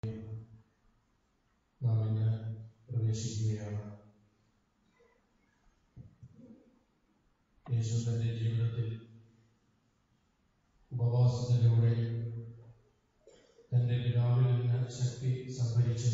നാം ഇന്ന് പ്രവേശിക്കുകയാണ് യേശു തന്റെ ജീവിതത്തിൽ ഉപവാസത്തിലൂടെ തന്റെ പിതാവിൽ നിന്ന് ശക്തി സംഭരിച്ച്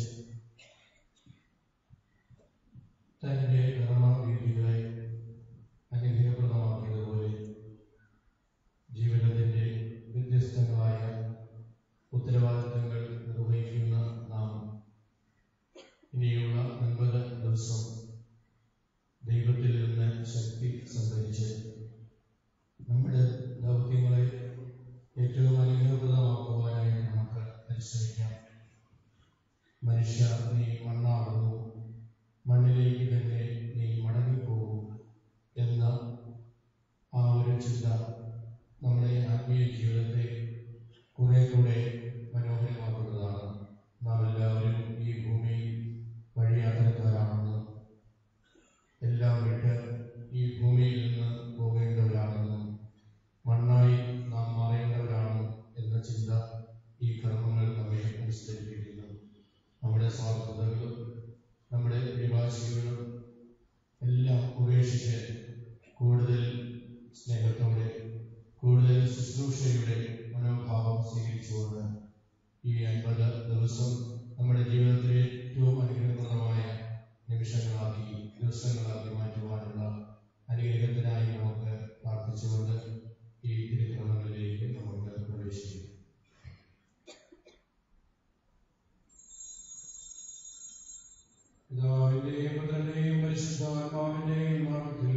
തന്റെ കർമ്മവീതികളെ അനുഗ്രഹപ്രദമാക്കിയതുപോലെ ജീവിതത്തിന്റെ വ്യത്യസ്തങ്ങളായ ഉത്തരവാദിത്തങ്ങൾ നിർവഹിക്കുന്ന നാം ഇനിയുള്ള അൻപത് ദിവസം ദൈവത്തിൽ നിന്ന് ശക്തി സംഭരിച്ച് നമ്മുടെ ദൗത്യങ്ങളെ ഏറ്റവും അനുഗ്രഹപ്രദമാക്കുവാനായി നമുക്ക് പരിശ്രമിക്കാം മനുഷ്യ നീ മണ്ണാകുന്നു മണ്ണിലേക്ക് തന്നെ നീ മടങ്ങിപ്പോകും എന്ന ആ ഒരു ചിന്ത നമ്മുടെ ആത്മീയ ജീവിതത്തെ കുറെ കൂടെ മനോഹരമാക്കുന്നതാണ് നാം എല്ലാവരും ഈ ഭൂമിയിൽ വഴിയാത്രക്കാരാണെന്നും എല്ലാം വിട്ട് ഈ ഭൂമിയിൽ നിന്ന് പോകേണ്ടവരാണെന്നും മണ്ണായി നാം മാറേണ്ടവരാണ് എന്ന ചിന്ത ഈ കർമ്മങ്ങൾ നമ്മെ അനുസ്മരിപ്പിക്കുന്നു നമ്മുടെ സ്വാർത്ഥതകളും നമ്മുടെ വിഭാഷികളും എല്ലാം ഉപേക്ഷിച്ച് കൂടുതൽ സ്നേഹത്തോടെ കൂടുതൽ ശുശ്രൂഷയുടെ മനോഭാവം സ്വീകരിച്ചുകൊണ്ട് ഈ അൻപത് ദിവസം നമ്മുടെ ജീവിതത്തിലെ ഏറ്റവും അനുഗ്രഹപ്രദമായ നിമിഷങ്ങളാക്കി ദിവസങ്ങളാക്കി മാറ്റുവാനുള്ള അനുഗ്രഹത്തിനായി നമുക്ക് പ്രാർത്ഥിച്ചുകൊണ്ട് ഈ തിരുക്രമങ്ങളിലേക്ക് നമുക്ക് പ്രവേശിക്കാം പിതാവിന്റെയും പുത്രന്റെയും പരിശുദ്ധാത്മാവിന്റെയും നാമത്തിൽ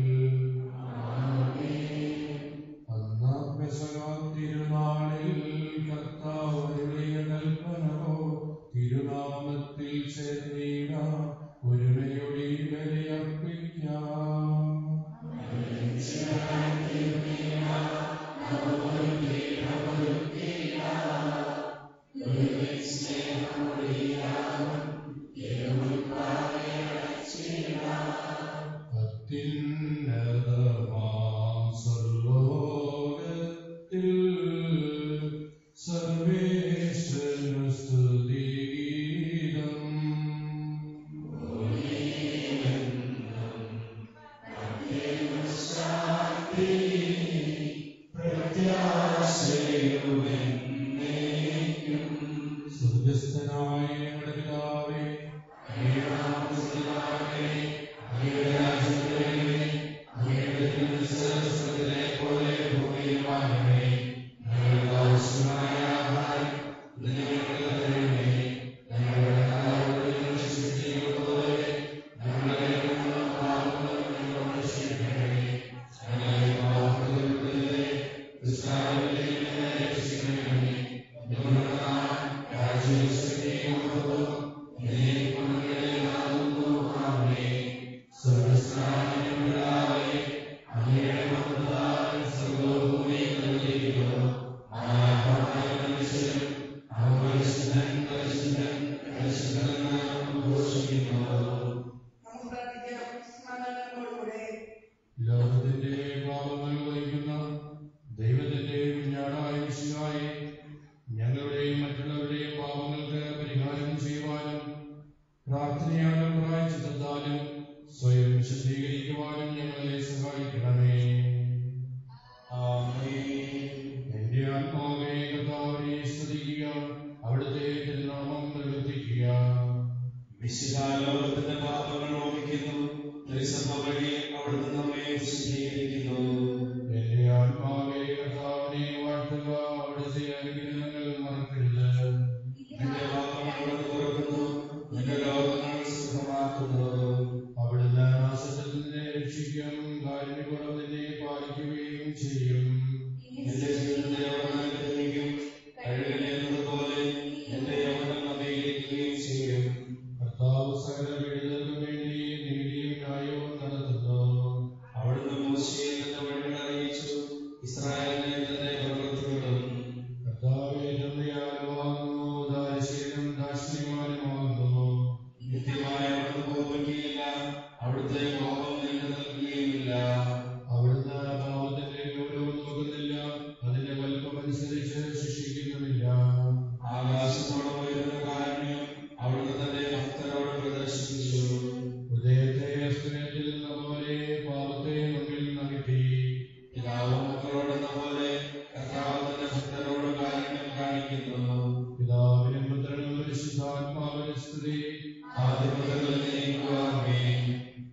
അന്ന് പെസഹ തിരുനാളിൽ കർത്താവ് അരുളിയ കൽപ്പനവോ തിരുനാമത്തിൽ ചേർന്നീട ഒരുമയുടെ ബലിയർപ്പിക്കാം അത്യുന്നതമാം സ്വർലോകത്തിൽ സർവേശ്വരനു സ്തുതിഗീതം. സ്വർഗ്ഗസ്ഥനായ ഞങ്ങളുടെ പിതാവേ, അങ്ങയുടെ നാമം പൂജിതമാകണമേ. അങ്ങയുടെ രാജ്യം വരണമേ. അങ്ങയുടെ തിരുമനസ്സ് സ്വർഗ്ഗത്തിലെ പോലെ ഭൂമിയിലുമാകണമേ. ഞങ്ങൾക്ക് ആവശ്യമായ ആഹാരം ഇന്ന് ഞങ്ങൾക്ക് തരണമേ. ഞങ്ങളുടെ കടക്കാരോട് ഞങ്ങൾ ക്ഷമിച്ചിരിക്കുന്നതുപോലെ ഞങ്ങളുടെ കടങ്ങളും പാപങ്ങളും ഞങ്ങളോട് ക്ഷമിക്കണമേ. ഞങ്ങളെ പാപത്തിൽ ഉൾപ്പെടുത്തരുതേ. ദുഷ്ടാരൂപിയിൽ നിന്ന് രക്ഷിക്കണമേ. ഞങ്ങളുടെ രാജ്യവും ശക്തിയും മഹത്വവും എന്നേക്കും അങ്ങയുടേതാകുന്നു. ആമേൻ. സ്വർഗ്ഗസ്ഥനായ പിതാവേ, അങ്ങയുടെ മഹത്വത്താൽ സ്വർഗ്ഗവും ഭൂമിയും നിറഞ്ഞിരിക്കുന്നു. ആരാധനായ മനുഷ്യരും അങ്ങ് പരിശുദ്ധൻ, പരിശുദ്ധൻ, പരിശുദ്ധൻ എന്ന് ഘോഷിക്കുന്നു. നമുക്ക് പ്രാർത്ഥിക്കാം സമാധാനത്തോടുകൂടെ ലോകത്തിന്റെ പാപങ്ങൾ വഹിക്കുന്ന ദൈവത്തിന്റെ കുഞ്ഞാടായ വിശുവായി ഞങ്ങളുടെയും മറ്റുള്ളവരുടെയും പാപങ്ങൾക്ക് പരിഹാരം ചെയ്യുവാനും പ്രാർത്ഥനയാലും പ്രായച്ചിത്തത്താലും സ്വയം വിശദീകരിക്കുവാനും ഞങ്ങളെ സഹായിക്കണമേ എന്റെ ആത്മാവെ കർത്താവിനെ സ്തുതിക്കുക അവിടുത്തെ തിരുനാമം പ്രവർത്തിക്കുക വിശുദ്ധാലോകത്തിന്റെ പാപങ്ങൾ ഓർമ്മിക്കുന്നു തിരുസഭ വഴി അവിടുന്ന് നമ്മെ വിശദീകരിക്കുന്നു എന്റെ ആത്മാവെ കർത്താവിനെ വാഴ്ത്തുക അവിടുത്തെ അനുഗ്രഹങ്ങൾ മറക്കരുത് നിന്റെ പാപങ്ങൾ അവിടുന്ന് തുറക്കുന്നു നിന്റെ ലോകങ്ങൾ പരിശുദ്ധാത്മാവിന്റെ സ്തുതി ആദ്യം മുതൽ എന്നേക്കുമാമേൻ.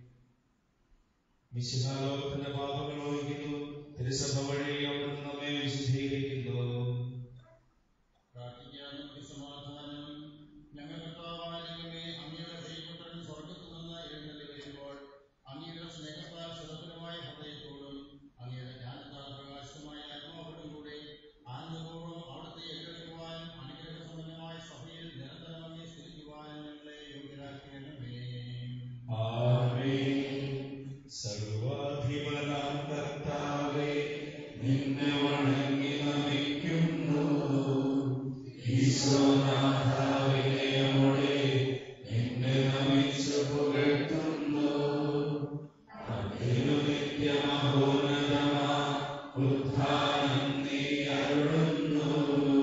മിശിഹാലോകത്തിന്റെ പാപങ്ങൾ ഒഴിക്കുന്നു തിരുസഭ വഴി അവിടുന്ന് നമ്മെ വിശുദ്ധീകരിക്കുന്നു പ്രാർത്ഥിക്കാനും സമാധാനം ഞങ്ങൾ കർത്താവായ ദൈവമേ അങ്ങയുടെ പ്രിയപുത്രൻ സ്വർഗ്ഗത്തിൽ നിന്ന് എഴുന്നള്ളി വരുമ്പോൾ അങ്ങയുടെ സ്നേഹത്താൽ സുരഭരമായ ഹൃദയത്തോടും അങ്ങയുടെ ജ്ഞാനത്താൽ പ്രകാശമായ ആത്മാവോടും കൂടെ ആനന്ദപൂർവ്വം അവിടുത്തെ ഏറ്റെടുക്കുവാനും അനുഗ്രഹസമ്പന്നമായ സഭയിൽ നിരന്തരം അങ്ങേ സ്തുതിക്കുവാനും ഞങ്ങളെ യോഗ്യരാക്കണമേ ആമേൻ. സർവാധിപനാം കർത്താവേ, നിന്നെ വണങ്ങി നമിക്കുന്നു ഈശോനാഥാവിനയോടെ നിന്നെ നമിച്ചു പുകഴ്ത്തുന്നു നിത്യമഹോന്നതമാ ഉത്ഥാനം നീ അരുളുന്നു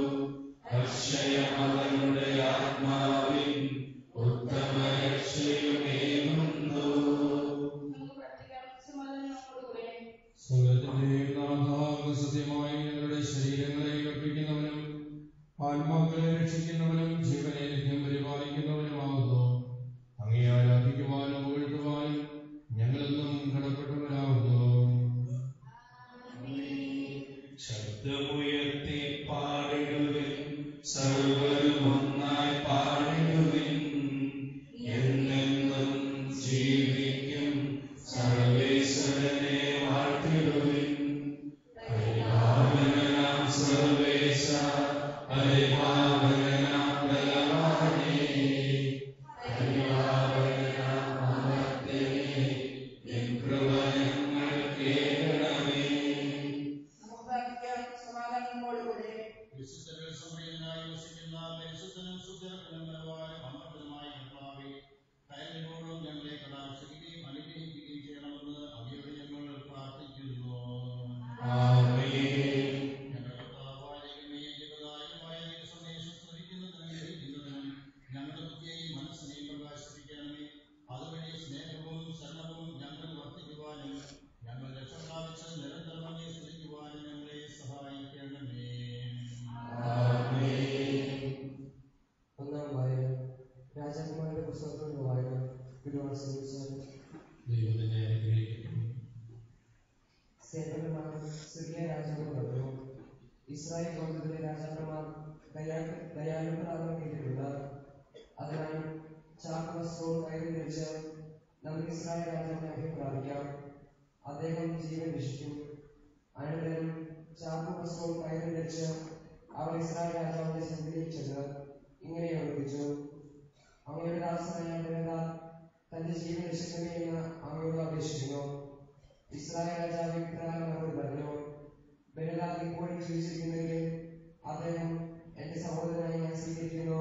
അക്ഷയമവനുടെ ആത്മാവിൻ ഉത്തമ രക്ഷയുമേകുന്നു നമുക്ക് പ്രാർത്ഥിക്കാം സമാധാനം നമ്മോടുകൂടെ സകലത്തിന്റെയും നാഥാവ് സത്യമായി ഞങ്ങളുടെ ശരീരങ്ങളെ കൽപ്പിക്കുന്നവനും ആത്മാക്കളെ രക്ഷിക്കുന്നവനും ജീവനെ നിത്യം പരിപാലിക്കുന്നവനുമാകുന്നു അങ്ങേ ആരാധിക്കുവാനും പുകഴ്ത്തുവാനും ഞങ്ങളെന്നും കടപ്പെട്ടവരാകുന്നു ശബ്ദമുയർത്തി പാടിടുവിൻ സർവരും ഒന്നായി പാടിടുവിൻ എന്നെന്നും ജീവിക്കും സർവേശ്വരനെ വാഴ്ത്തിടുവിൻ പരിപാവനാം സർവേശ പരിപാവനാം ബലവാനേ പരിപാവനാം അമർത്യനേ എൻ കൃപ ഞങ്ങൾ കേൾക്കണമേ നമുക്ക് പ്രാർത്ഥിക്കാം സമാധാനം നമ്മോടുകൂടെ വിശുദ്ധരിൽ സമൃദ്ധനായി വസിക്കുന്ന പരിശുദ്ധനും സുന്ദരനും ബലവാനും അമർത്തനുമായ കർത്താവേ കയറിനോടും ഞങ്ങളെ കടാക്ഷിക്കുകയും അനുഗ്രഹിക്കുകയും ചെയ്യണമെന്ന് അങ്ങയോട് ഞങ്ങൾ പ്രാർത്ഥിക്കുന്നു ആമേൻ ഞങ്ങളുടെ കർത്താവായ ദൈവമേ, ജീവദായകമായ ഈ സന്ദേശം സ്തുതിക്കുന്നതിനും ഗ്രഹിക്കുന്നതിനും ഞങ്ങളുടെ ബുദ്ധിയെയും മനസ്സിനെയും പ്രകാശിപ്പിക്കണമേ അതുവഴി സ്നേഹവും ശരണവും ഞങ്ങൾ വർദ്ധിക്കുവാനും ഞങ്ങൾ രക്ഷ പ്രാപിച്ച് നിരന്തരം അങ്ങേ സ്തുതിക്കുവാനും ഞങ്ങളെ സഹായിക്കണമേ ഒന്നാം വായന രാജാക്കന്മാരുടെ പുസ്തകത്തിലുള്ള വായന ഗുരുവാണ് ശ്രമിച്ചാലും ദൈവത്തിനെ അനുഗ്രഹിക്കുന്നു സേവകന്മാർ സിറിയ രാജാവ് പറഞ്ഞു ഇസ്രായേൽ ഗോത്രത്തിലെ രാജാക്കന്മാർ ദയാ ദയാലുക്കളാകാൻ വേണ്ടിയിട്ടുണ്ട് അതിനാൽ ചാക്ക് വസ്ത്രവും കയറി ധരിച്ച് നമുക്ക് ഇസ്രായേൽ രാജാവിനെ അഭയം പ്രാപിക്കാം അദ്ദേഹം ജീവൻ രക്ഷിക്കും അനന്തരം ചാക്ക് വസ്ത്രവും കയറി ധരിച്ച് അവർ ഇസ്രായേൽ രാജാവിന്റെ സന്നിധിയിൽ ചെന്ന് ഇങ്ങനെ ഓർപ്പിച്ചു അങ്ങയുടെ ദാസനായ ബലദാൻ തന്റെ ജീവൻ രക്ഷിക്കണമേ എന്ന് അങ്ങയോട് അപേക്ഷിക്കുന്നു ഇസ്രായേൽ രാജാവ് ഇപ്രകാരം അവരോട് പറഞ്ഞു ബലദാൻ ഇപ്പോഴും ജീവിച്ചിരിക്കുന്നെങ്കിൽ അദ്ദേഹം എന്റെ സഹോദരനായി ഞാൻ സ്വീകരിക്കുന്നു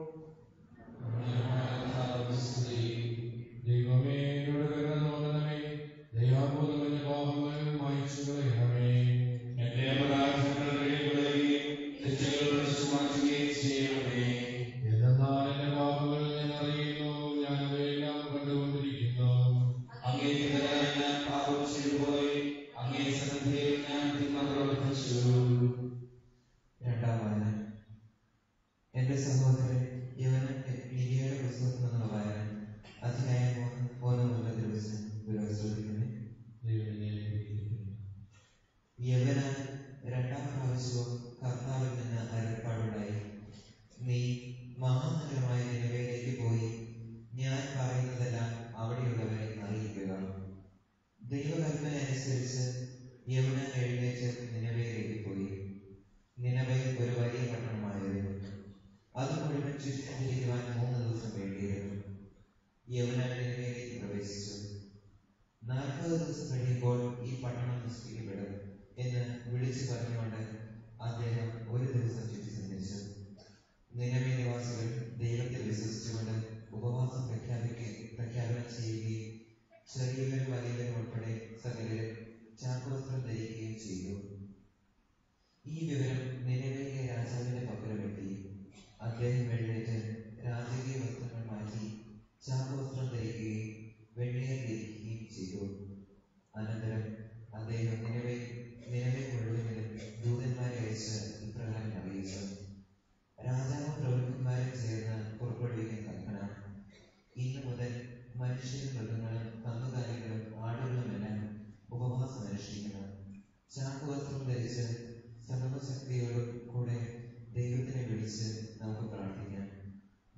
ദൈവമേ എന്നോട് കരുണ തോന്നണമേ ദയാപൂർവ്വം എന്റെ പാപങ്ങൾ മായ്ച്ചു കളയണമേ എന്റെ അപരാധങ്ങൾ കഴിവുകയും തെറ്റുകൾ മാറ്റുകയും ചെയ്യണമേ എന്തെന്നാൽ എന്റെ പാപങ്ങൾ ഞാൻ അറിയുന്നു ഞാൻ അവയെല്ലാം കണ്ടുകൊണ്ടിരിക്കുന്നു അങ്ങേക്കെതിരായി ഞാൻ പാപം ചെയ്തുപോയി അങ്ങേ സന്നിധിയിൽ ഞാൻ തിന്മ പ്രവർത്തിച്ചു രണ്ടാം വായന എന്റെ സഹോദരൻ യവന മീഡിയയുടെ പുസ്തകത്തിൽ നിന്നുള്ള വായന അധ്യായം മൂന്ന് മൂന്ന് മുതൽ ദിവസം ശ്രദ്ധിക്കുന്നത് ദൈവത്തിനെ അനുഗ്രഹിക്കുന്നു യവന രണ്ടാം പ്രാവശ്യവും കർത്താവിൽ നിന്ന് അരുൾപ്പാടുണ്ടായി നീ മഹാനഗരമായ നിലവയിലേക്ക് പോയി ഞാൻ പറയുന്നതെല്ലാം അവിടെയുള്ളവരെ അറിയിക്കുക ദൈവകൽപ്പന അനുസരിച്ച് യമുന എഴുന്നേറ്റ് നിലവയിലേക്ക് പോയി നിലവയിൽ ഒരു വലിയ പട്ടണമായിരുന്നു അത് മുഴുവൻ ചുറ്റിത്തിരിക്കുവാൻ മൂന്ന് ദിവസം വേണ്ടിയിരുന്നു യമുന നിലവയിലേക്ക് പ്രവേശിച്ചു നാൽപ്പത് ദിവസം കഴിയുമ്പോൾ ഈ പട്ടണം നശിപ്പിക്കപ്പെടും എന്ന് വിളിച്ചു പറഞ്ഞുകൊണ്ട് അദ്ദേഹം ഒരു ദിവസം ചുറ്റി സഞ്ചരിച്ചു നിലവി നിവാസികൾ ദൈവത്തിൽ വിശ്വസിച്ചുകൊണ്ട് ഉപവാസം പ്രഖ്യാപിക്കുക പ്രഖ്യാപനം ചെയ്യുകയും ചെറിയവരും വലിയവരും ഉൾപ്പെടെ സകലരും ചാക്കുവസ്ത്രം ധരിക്കുകയും ചെയ്തു ഈ വിവരം നിലവിലെ രാജാവിന്റെ പക്കലുമെത്തി അദ്ദേഹം എഴുന്നേറ്റ് രാജകീയ വസ്ത്രങ്ങൾ മാറ്റി ചാക്കുവസ്ത്രം ധരിക്കുകയും വെള്ളിയെ ധരിക്കുകയും ചെയ്തു അനന്തരം അദ്ദേഹം നിലവെ നിലവെ മുഴുവനിലും ദൂതന്മാരെ അയച്ച് ഇപ്രകാരം അറിയിച്ചു രാജാവും പ്രഭുക്കന്മാരും ചേർന്ന്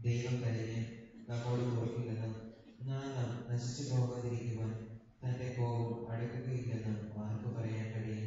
ദൈവം കരഞ്ഞ് നമ്മോട് ഓർക്കില്ലെന്നും നാം നശിച്ചു പോകാതിരിക്കുവാൻ തന്റെ കോപം അടക്കുകയില്ലെന്നും ആർക്ക് പറയാൻ കഴിയും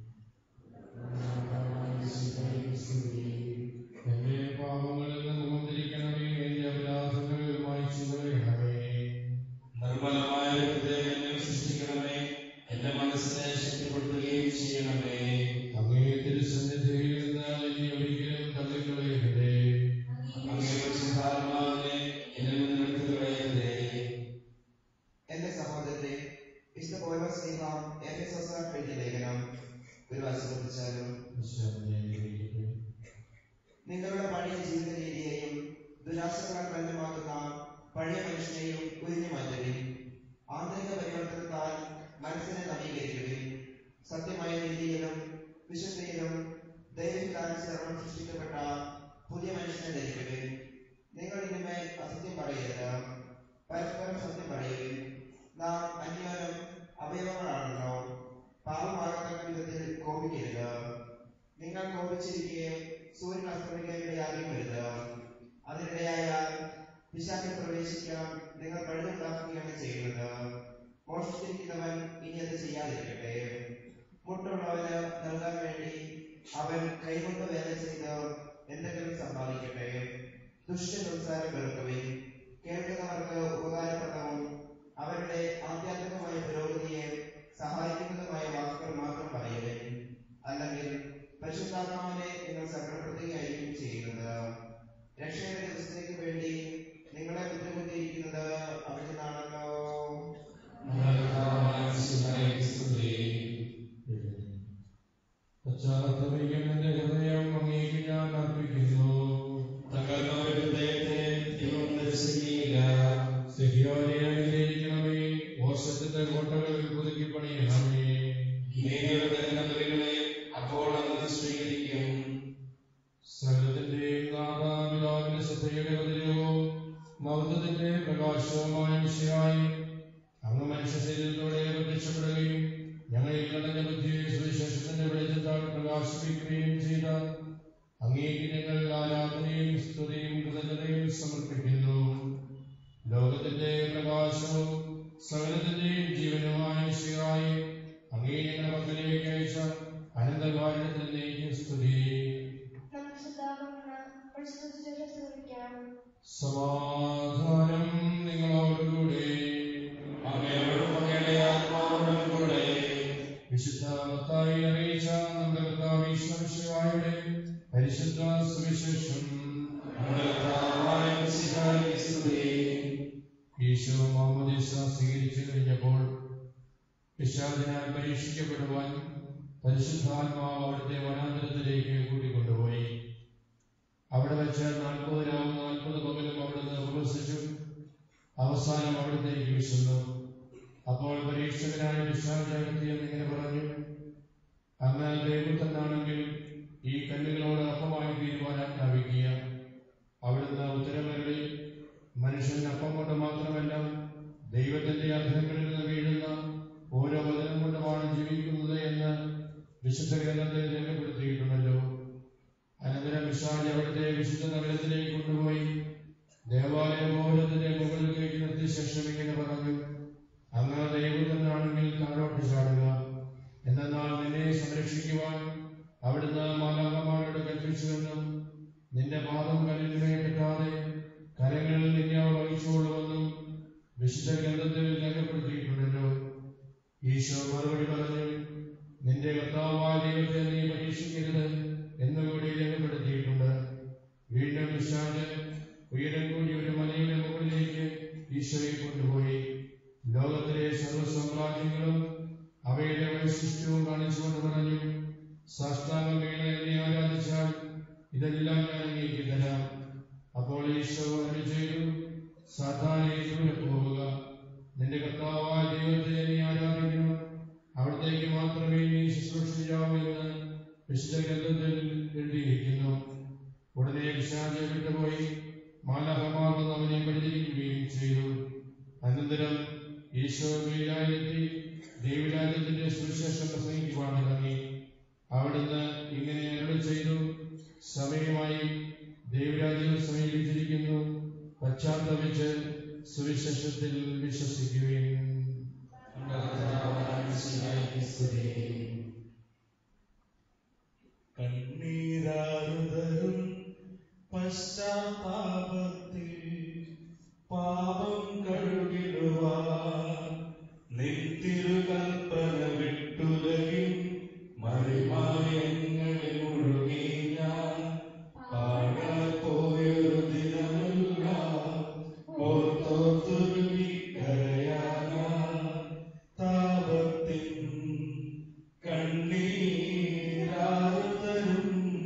എന്റെ പാപങ്ങളിൽ നിന്ന് മുഖം തിരിക്കണമേ എന്റെ അപരാധങ്ങൾ മായ്ച്ചു കളയണമേ നിർമ്മലമായ ഹൃദയം എന്നെ സൃഷ്ടിക്കണമേ എന്റെ മനസ്സിനെ ശക്തിപ്പെടുത്തുകയും ചെയ്യണമേ അങ്ങേ തിരുസന്നിധിയിൽ നിന്ന് എന്നെ ഒരിക്കലും തള്ളിക്കളയരുതേ അങ്ങേ പരിശുദ്ധാത്മാവിനെ എന്നിൽ നിന്ന് എടുത്തു കളയരുതേ എന്റെ സഹോദരത്തെ വിശുദ്ധ പൗലോസ് സ്ലീഹ എഫെസോസുകാർക്ക് എഴുതിയ ലേഖനം ഒരു വാശി ശ്രദ്ധിച്ചാലും ഈശോയെ അനുഗ്രഹിക്കട്ടെ. നിങ്ങളുടെ പഴയ ജീവിത രീതിയെയും ദുരാശകളാൽ ബന്ധമാകുന്ന പഴയ മനുഷ്യനെയും ഉരിഞ്ഞു മാറ്റുവിൻ ആന്തരിക പരിവർത്തനത്താൽ മനസ്സിനെ നവീകരിക്കുവിൻ സത്യമായ രീതിയിലും വിശുദ്ധിയിലും ദൈവഹിതാനുസരണം സൃഷ്ടിക്കപ്പെട്ട പുതിയ മനുഷ്യനെ ധരിക്കുവിൻ നിങ്ങൾ ഇനിമേൽ അസത്യം പറയരുത് പരസ്പരം സത്യം പറയുവിൻ നാം അന്യോന്യം അവയവങ്ങളാണല്ലോ പാപമാകത്തക്ക വിധത്തിൽ കോപിക്കരുത് നിങ്ങൾ കോപിച്ചിരിക്കെ സൂര്യൻ അസ്തമിക്കാനിടയാകും വരുത് അതിനിടയായാൽ പിശാചിൽ പ്രവേശിക്കാൻ നിങ്ങൾ പഴുതുണ്ടാക്കുകയാണ് ചെയ്യുന്നത് മോഷ്ടിച്ചിരിക്കുന്നവൻ ഇനി അത് ചെയ്യാതിരിക്കട്ടെ മുട്ടുള്ളവന് നൽകാൻ വേണ്ടി അവൻ കൈകൊണ്ട് വേല ചെയ്ത് എന്തെങ്കിലും സമ്പാദിക്കട്ടെ ദുഷ്ട സംസാരം വെറുക്കവേ കേൾക്കുന്നവർക്ക് ഉപകാരപ്രദവും അവരുടെ ആധ്യാത്മികമായ പുരോഗതിയെ സഹായിക്കുന്നതുമായ വാക്കുകൾ മാത്രം പറയവേ അല്ലെങ്കിൽ പരിശുദ്ധാത്മാവിനെ നിങ്ങൾ സങ്കടപ്പെടുത്തുകയായിരിക്കും ചെയ്യുന്നത് രക്ഷയുടെ ദിവസത്തേക്ക് വേണ്ടി നിങ്ങളെ ബുദ്ധിമുട്ടിയിരിക്കുന്നത് അവിടുന്നാണല്ലോ നമ്മുടെ കർത്താവായ മിശിഹായെ സ്തുതി. പശ്ചാത്തപിക്കും എന്റെ ഹൃദയം അങ്ങേക്ക് ഞാൻ അർപ്പിക്കുന്നു തകർന്ന ഒരു ഹൃദയത്തെ ദൈവം ദർശിക്കുകയില്ല സിഹിയോനെ അനുഗ്രഹിക്കണമേ മോശത്തിന്റെ കോട്ടകൾ പുതുക്കി പണിയണമേ നീതിയുടെ നഗരങ്ങളെ അപ്പോൾ അങ്ങ് സ്വീകരിക്കും സകലത്തിന്റെയും നാഥാപിതാവിന്റെ ശ്രദ്ധയുടെ പ്രതിരൂപവും മൗതത്തിന്റെ പ്രകാശവുമായ വിഷയമായി അങ്ങ് മനുഷ്യ ശരീരത്തോടെ പ്രത്യക്ഷപ്പെടുകയും ഞങ്ങളിൽ കടഞ്ഞ ബുദ്ധിയെ സുവിശേഷത്തിന്റെ വെളിച്ചത്താൽ പ്രകാശിപ്പിക്കുകയും ചെയ്ത അങ്ങേക്ക് ഞങ്ങൾ ആരാധനയും സ്തുതിയും കൃതജ്ഞതയും സമർപ്പിക്കുന്നു ലോകത്തിന്റെ പ്രകാശവും സകലത്തിന്റെയും ജീവനുമായ വിഷയമായി അങ്ങേ ഞങ്ങളുടെ മക്കളിലേക്ക് അയച്ച അനന്തകാരണത്തിലേക്ക് സ്തുതി നമുക്ക് ശ്രദ്ധാപൂർവ്വം പരിശുദ്ധ സുവിശേഷം ശ്രമിക്കാം സമാധാനം നിങ്ങളോടുകൂടെ അങ്ങയോടും അങ്ങയുടെ ആത്മാവോടും കൂടെ വിശുദ്ധ മത്തായി അറിയിച്ച നമ്മുടെ കർത്താവ് ഈശ്വരശിവായുടെ പരിശുദ്ധ സുവിശേഷം നമ്മുടെ കർത്താവായ മിശിഹായെ സ്തുതി. ഈശോ മാമോദീസ സ്വീകരിച്ചു കഴിഞ്ഞപ്പോൾ പിശാചിനാൽ പരീക്ഷിക്കപ്പെടുവാൻ പരിശുദ്ധാത്മാവ് അവിടുത്തെ വനാന്തരത്തിലേക്ക് കൂട്ടിക്കൊണ്ടുപോയി അവിടെ വെച്ച് നാൽപ്പത് രാവും നാൽപ്പത് പകലും അവിടുന്ന് ഉപവസിച്ചു അവസാനം അവിടത്തേക്ക് വിശന്നു അപ്പോൾ പരീക്ഷകനായ പിശാചകത്തി എന്നിങ്ങനെ പറഞ്ഞു അങ്ങ് ദൈവത്തന്നാണെങ്കിൽ ഈ കല്ലുകളോട് അപ്പമായി തീരുവാൻ ആജ്ഞാപിക്കുക അവിടുന്ന് ഉത്തരമരുളി മനുഷ്യൻ അപ്പം കൊണ്ട് മാത്രമല്ല ദൈവത്തിന്റെ അധരങ്ങളിൽ നിന്ന് വീഴുന്ന ഓരോ വചനം കൊണ്ടുമാണ് ജീവിക്കുന്നത് എന്ന് വിശുദ്ധ ഗ്രന്ഥത്തിൽ രേഖപ്പെടുത്തിയിട്ടുണ്ടല്ലോ അനന്തരം വിശാലി അവിടുത്തെ വിശുദ്ധ നഗരത്തിലേക്ക് കൊണ്ടുപോയി ദേവാലയ ഭവനത്തിന്റെ മുകളിൽ കയറ്റി നിർത്തിയ ശേഷം ഇങ്ങനെ പറഞ്ഞു അങ്ങ് ദൈവത്തിനാണെങ്കിൽ താഴോട്ട് ചാടുക എന്നാൽ നിന്നെ സംരക്ഷിക്കുവാൻ അവിടുന്ന് മാലാകമാരോട് കൽപ്പിച്ചുവെന്നും നിന്റെ പാദം കല്ലിന്മേൽ കിട്ടാതെ കരങ്ങളിൽ നിന്നെ അവർ വഹിച്ചുകൊള്ളുമെന്നും വിശുദ്ധ ഗ്രന്ഥത്തിൽ രേഖപ്പെടുത്തിയിട്ടുണ്ടല്ലോ ഈശോ മറുപടി പറഞ്ഞു നിന്റെ കർത്താവായ ദൈവത്തെ നീ പരീക്ഷിക്കരുത് എന്നുകൂടി രേഖപ്പെടുത്തിയിട്ടുണ്ട് വീണ്ടും വിശാല് ഉയരം കൂടി ഒരു മലയുടെ മുകളിലേക്ക് ഈശോയെ കൊണ്ടുപോയി ലോകത്തിലെ സർവ്വ സാമ്രാജ്യങ്ങളും അവയുടെ വൈശിഷ്ട്യവും കാണിച്ചുകൊണ്ട് പറഞ്ഞു സാഷ്ടാംഗം വീണ എന്നെ ആരാധിച്ചാൽ ഇതെല്ലാം ഞാൻ അങ്ങേക്ക് തരാം അപ്പോൾ ഈശോ അരുളി ചെയ്തു സാധാരണ ദൂരെ പോവുക നിന്റെ കർത്താവായ ദൈവത്തെ നീ ആരാധിക്കണം അവിടത്തേക്ക് മാത്രമേ നീ ശുശ്രൂഷിക്കാവൂ എന്ന് വിശുദ്ധ ഗ്രന്ഥത്തിൽ എഴുതിയിരിക്കുന്നു ഉടനെ വിശാചെ വിട്ടുപോയി മാലഹമാർ വന്ന് അവനെ പരിചരിക്കുകയും ചെയ്തു അനന്തരം ഈശോ ഗലീലായിലെത്തി ദൈവരാജ്യത്തിന്റെ സുവിശേഷം പ്രസംഗിക്കുവാൻ തുടങ്ങി അവിടുന്ന് ഇങ്ങനെ അരുളി ചെയ്തു സമയമായി ദൈവരാജ്യം സമീപിച്ചിരിക്കുന്നു പശ്ചാത്തപിച്ച് സുവിശേഷത്തിൽ വിശ്വസിക്കുകയും കണ്ണീരാറുതരും പശ്ചാത്താപത്തിൽ പാപം കഴുകിടുവാൻ നിത്തിരുകൽപ്പന വിട്ടുലകിൽ മറിമായങ്ങളിൽ മുഴുകി ഞാൻ പാടാൻ പോയൊരു ദിനമില്ല ഓർത്തോത്തുരുകി കരയാനാ താപത്തിൻ കണ്ണീരാറുതരും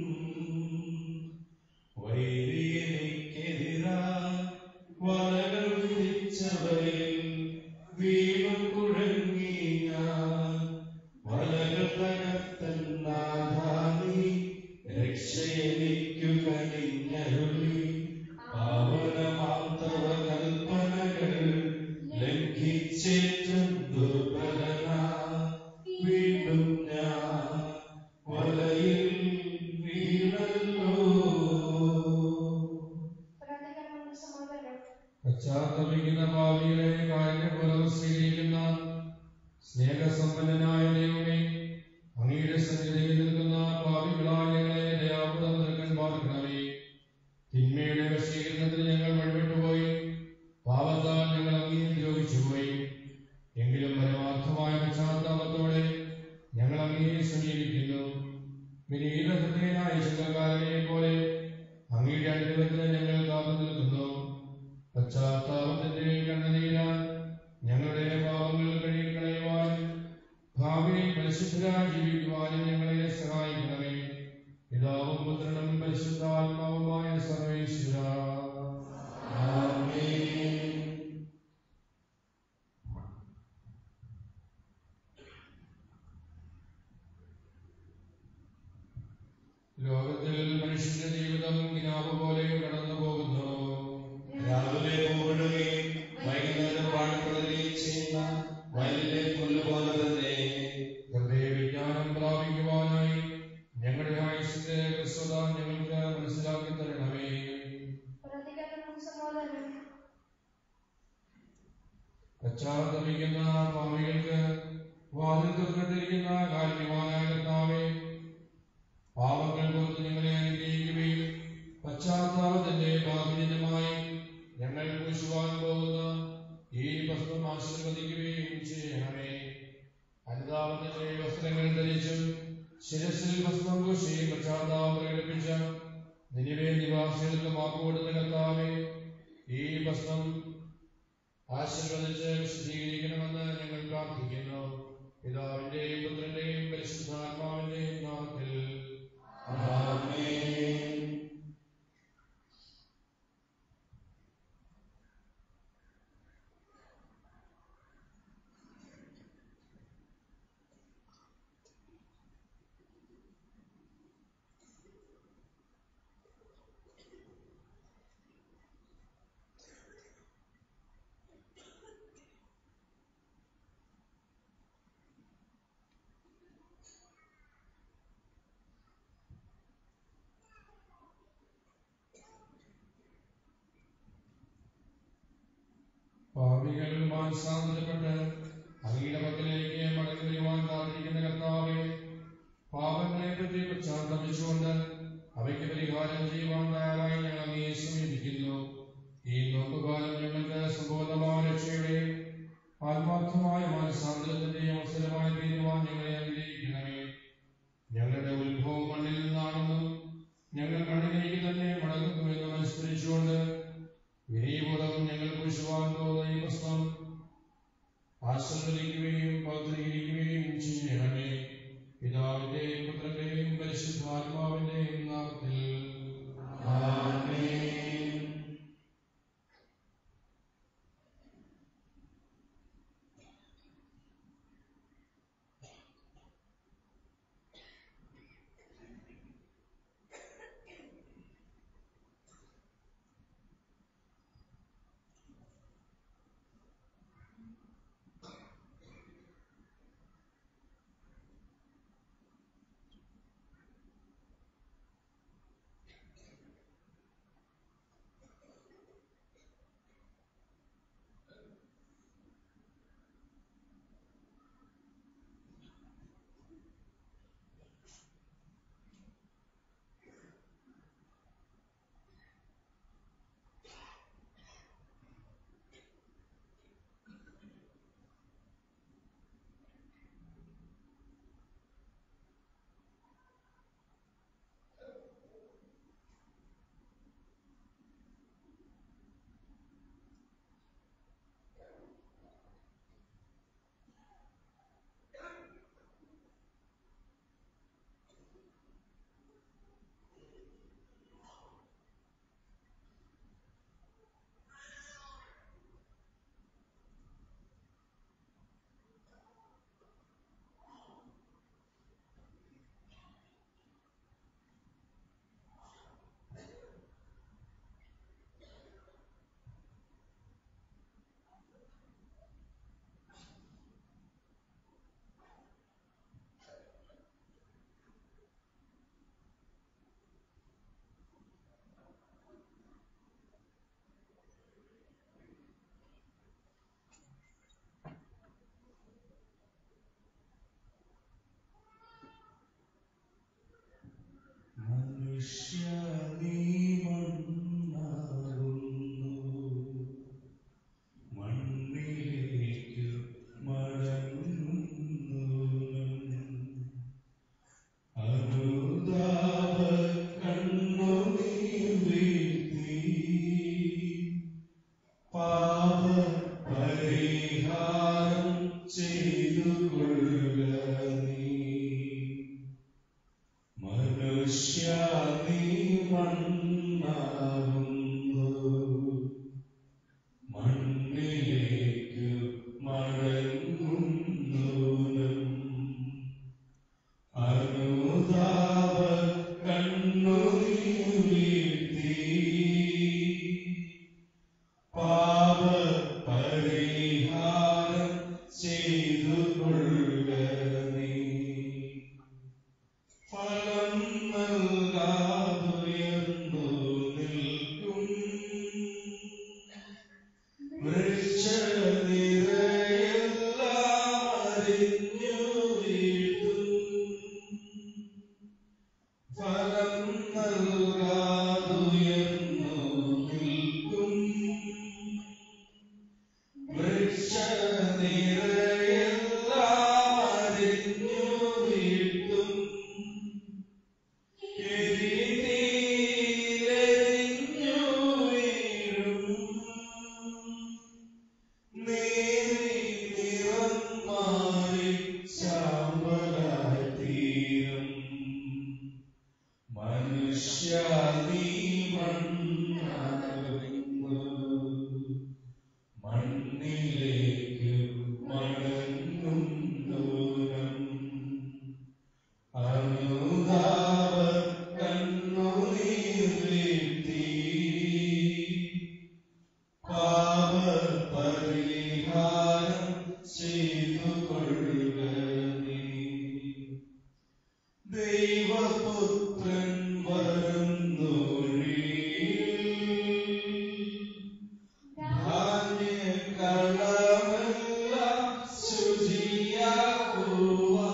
വൈരിയെനിക്കെതിരാ വലകൾ വിരിച്ചവരിൽ വീണു കുഴങ്ങി ഞാൻ വലകൾ തകർത്തെന്നാഥാനി രക്ഷയെനിക്കു കനിഞ്ഞരുളി പാവനമാത്തവ കൽപ്പനകൾ ലംഘിച്ചേറ്റം ദുർബലനാ വീണ്ടും ഞാൻ വലയിൽ വീണല്ലോ പ്രാർത്ഥിക്കാൻ സമാധാനം പശ്ചാത്തപിക്കുന്ന ഭാവികളെ കാര്യം സ്വീകരിക്കുന്ന സ്നേഹസമ്പന്നനായ ദൈവമേ അങ്ങയുടെ സന്നിധിയിൽ നിൽക്കുന്ന ഭാവികളായ ഞങ്ങളെ ദയാപുരം നൽകാൻ പാർക്കണമേ തിന്മയുടെ വശീകരണത്തിന് ഞങ്ങൾ വഴിവിട്ടുപോയി പാവത്താൽ ഞങ്ങൾ അങ്ങേ ദ്രോഹിച്ചുപോയി എങ്കിലും പരമാർത്ഥമായ പശ്ചാത്താപത്തോടെ ഞങ്ങൾ അങ്ങേ സമീപിക്കുന്നു വിനീത ഹൃദയനായ ചന്ദ്രകാരനെ പോലെ അങ്ങയുടെ അനുഗ്രഹത്തിന് ഞങ്ങൾ കാത്തു നിൽക്കുന്നു പശ്ചാത്താപത്തിന്റെ കണ്ണനീരാൻ ഞങ്ങളുടെ പാപങ്ങൾ കഴുകിക്കളയുവാൻ ഭാവിയിൽ പരിശുദ്ധരായി ജീവിക്കുവാനും ഞങ്ങളെ സഹായിക്കണമേ പിതാവും പുത്രനും പരിശുദ്ധാത്മാവുമായ സർവേശ്വര ലോകത്തിൽ മനുഷ്യന്റെ ജീവിതം കിനാവ് പോലെ കടന്നു പോകുന്നു രാവിലെ പൂവിടുകയും വൈകുന്നേരം പാടുകയും ചെയ്യുന്ന വയലിലെ പുല്ലുപോലെ തന്നെ ഹൃദയ വിജ്ഞാനം പ്രാപിക്കുവാനായി ഞങ്ങളുടെ ആയുഷിന്റെ ക്രിസ്തുത ഞങ്ങൾക്ക് മനസ്സിലാക്കി തരണമേ പ്രാർത്ഥിക്കാൻ സമാധാനം പശ്ചാത്തപിക്കുന്ന പാവികൾക്ക് വാതിൽ തുറന്നിട്ടിരിക്കുന്ന കാരുണ്യവാനായ കർത്താവേ പാപങ്ങൾ പുറത്ത് ഞങ്ങളെ അനുഗ്രഹിക്കുകയും പശ്ചാത്താപത്തിന്റെ ബാധിതമായി ഞങ്ങൾ പൂശുവാൻ പോകുന്ന ഈ ഭസ്മം ആശീർവദിക്കുകയും ചെയ്യണമേ അനുതാപത്തിന്റെ വസ്ത്രങ്ങൾ ധരിച്ചും ശിരസിൽ ഭസ്മം പൂശി പശ്ചാത്താപം പ്രകടിപ്പിച്ച നിലവേ നിവാസികൾക്ക് മാപ്പ് കൊടുത്ത കർത്താവേ ഈ ഭസ്മം ആശീർവദിച്ച് വിശദീകരിക്കണമെന്ന് ഞങ്ങൾ പ്രാർത്ഥിക്കുന്നു പിതാവിന്റെയും പുത്രന്റെയും പരിശുദ്ധാത്മാവിന്റെയും നാമത്തിൽ ആമേൻ. പാപികൾ മാനസാന്തരപ്പെട്ട് അങ്ങയുടെ പക്കലേക്ക് മടങ്ങി വരുവാൻ കാത്തിരിക്കുന്ന കർത്താവെ പാപങ്ങളെ പറ്റി പശ്ചാത്തപിച്ചുകൊണ്ട് അവയ്ക്ക് പരിഹാരം ചെയ്യുവാൻ തയ്യാറായി ഞങ്ങൾ അങ്ങയെ സമീപിക്കുന്നു ഈ നോക്കുകാലം ഞങ്ങൾക്ക് സമ്പൂർണ്ണമായ രക്ഷയുടെ ആത്മാർത്ഥമായ മാനസാന്തരത്തിന്റെയും അവസരമായി തീരുവാൻ ഞങ്ങളെ അനുഗ്രഹിക്കണമേ ഞങ്ങളുടെ ഉത്ഭവം മണ്ണിൽ നിന്നാണെന്നും ഞങ്ങൾ മണ്ണിലേക്ക് തന്നെ മടങ്ങുന്നുവെന്നും അനുസ്മരിച്ചുകൊണ്ട് വിനയപൂർവ്വം ഞങ്ങൾ കുശുവാൻ പോകുന്ന ഈ പ്രശ്നം ആശീർവദിക്കുകയും പൗത്രീകരിക്കുകയും ചെയ്യണമേ പിതാവിന്റെയും പുത്രന്റെയും പരിശുദ്ധാത്മാവിന്റെയും നാമത്തിൽ ആമേൻ. പാപ പരിഹാരം ചെയ്തു കൊള്ളുക നീ ഫലം നൽകാതുയർന്നു നിൽക്കും വൃക്ഷനിരയെല്ലാം അരിഞ്ഞു വീഴ്ത്തും ഫലം നൽകാതുയർന്നു നിൽക്കും വൃക്ഷനിരയെല്ലാം അരിഞ്ഞു വീഴ്ത്തും എരിതീരെരിഞ്ഞു വീഴും നേരി നിറം മാറി ചാമ്പലായി തീരും മനുഷ്യ നീ മണ്ണാകുന്നു മണ്ണിലേക്ക് മടങ്ങും ദൂരം അനുതാപ കണ്ണുനീർ വീഴ്ത്തി പാപ പരിഹാരം ചെയ്തു കൊള്ളുക നീ ദൈവപുത്രൻ വരുന്നൊഴി ധാന്യകളമെല്ലാം ശുചിയാക്കുവാ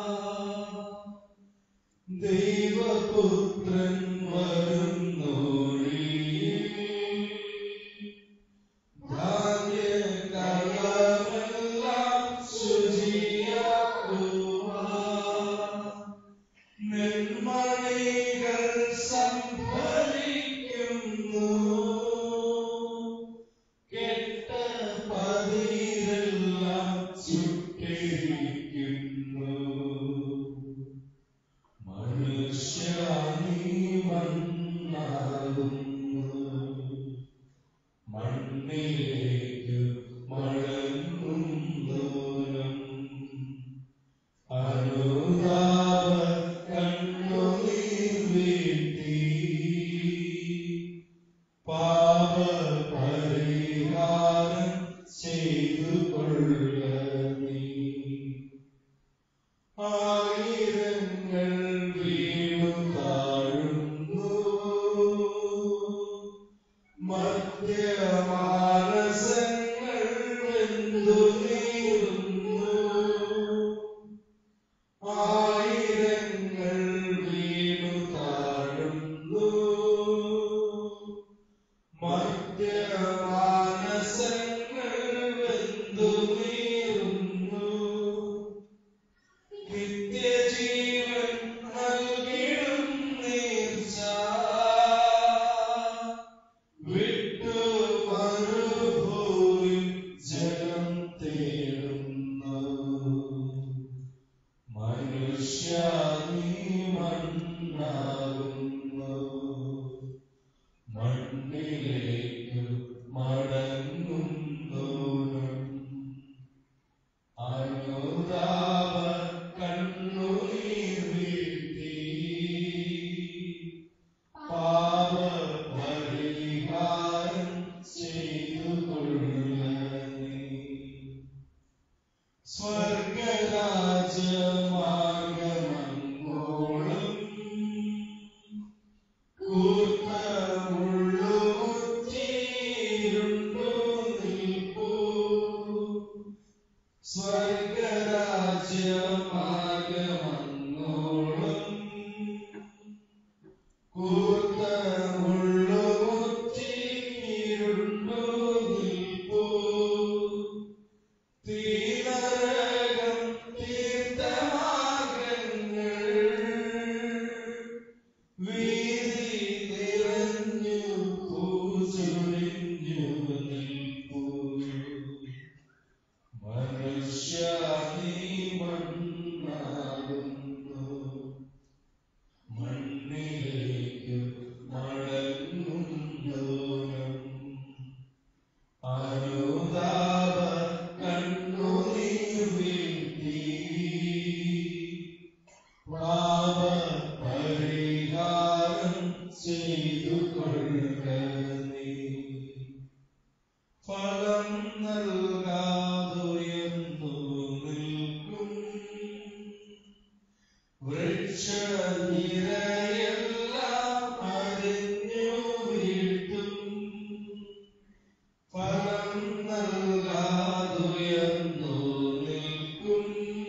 ദൈവപുത്രൻ വരുന്നൊഴി ധാന്യകളമെല്ലാം ശുചിയാക്കുവാ നെന്മണികൾ സംഭരിക്കുന്നു കെട്ട പതിരെല്ലാം ചുട്ടിരിക്കുന്നു മനുഷ്യ നീ മണ്ണാകുന്നു മണ്ണിലേക്ക് മടങ്ങും ദൂരം അനുതാപ കണ്ണുനീർ വീഴ്ത്തി പാപ പരിഹാരം ചെയ്തു കൊള്ളുക നീ ആയിരങ്ങൾ വീണു താഴുന്നു മധ്യമാനസങ്ങൾ വെന്തു നീറുന്നു ആയിരങ്ങൾ വീണു താഴുന്നു മധ്യമാനസങ്ങൾ വെന്തു നീറുന്നു നിത്യജീവൻ നൽകിടും നീർച്ച വിട്ടു മരുഭൂവിൽ ജലം തേടുന്നു ഫലം നൽകാതുയർന്നു നിൽക്കും വൃക്ഷനിരയെല്ലാം അരിഞ്ഞു വീഴ്ത്തും ഫലം നൽകാതുയർന്നു നിൽക്കും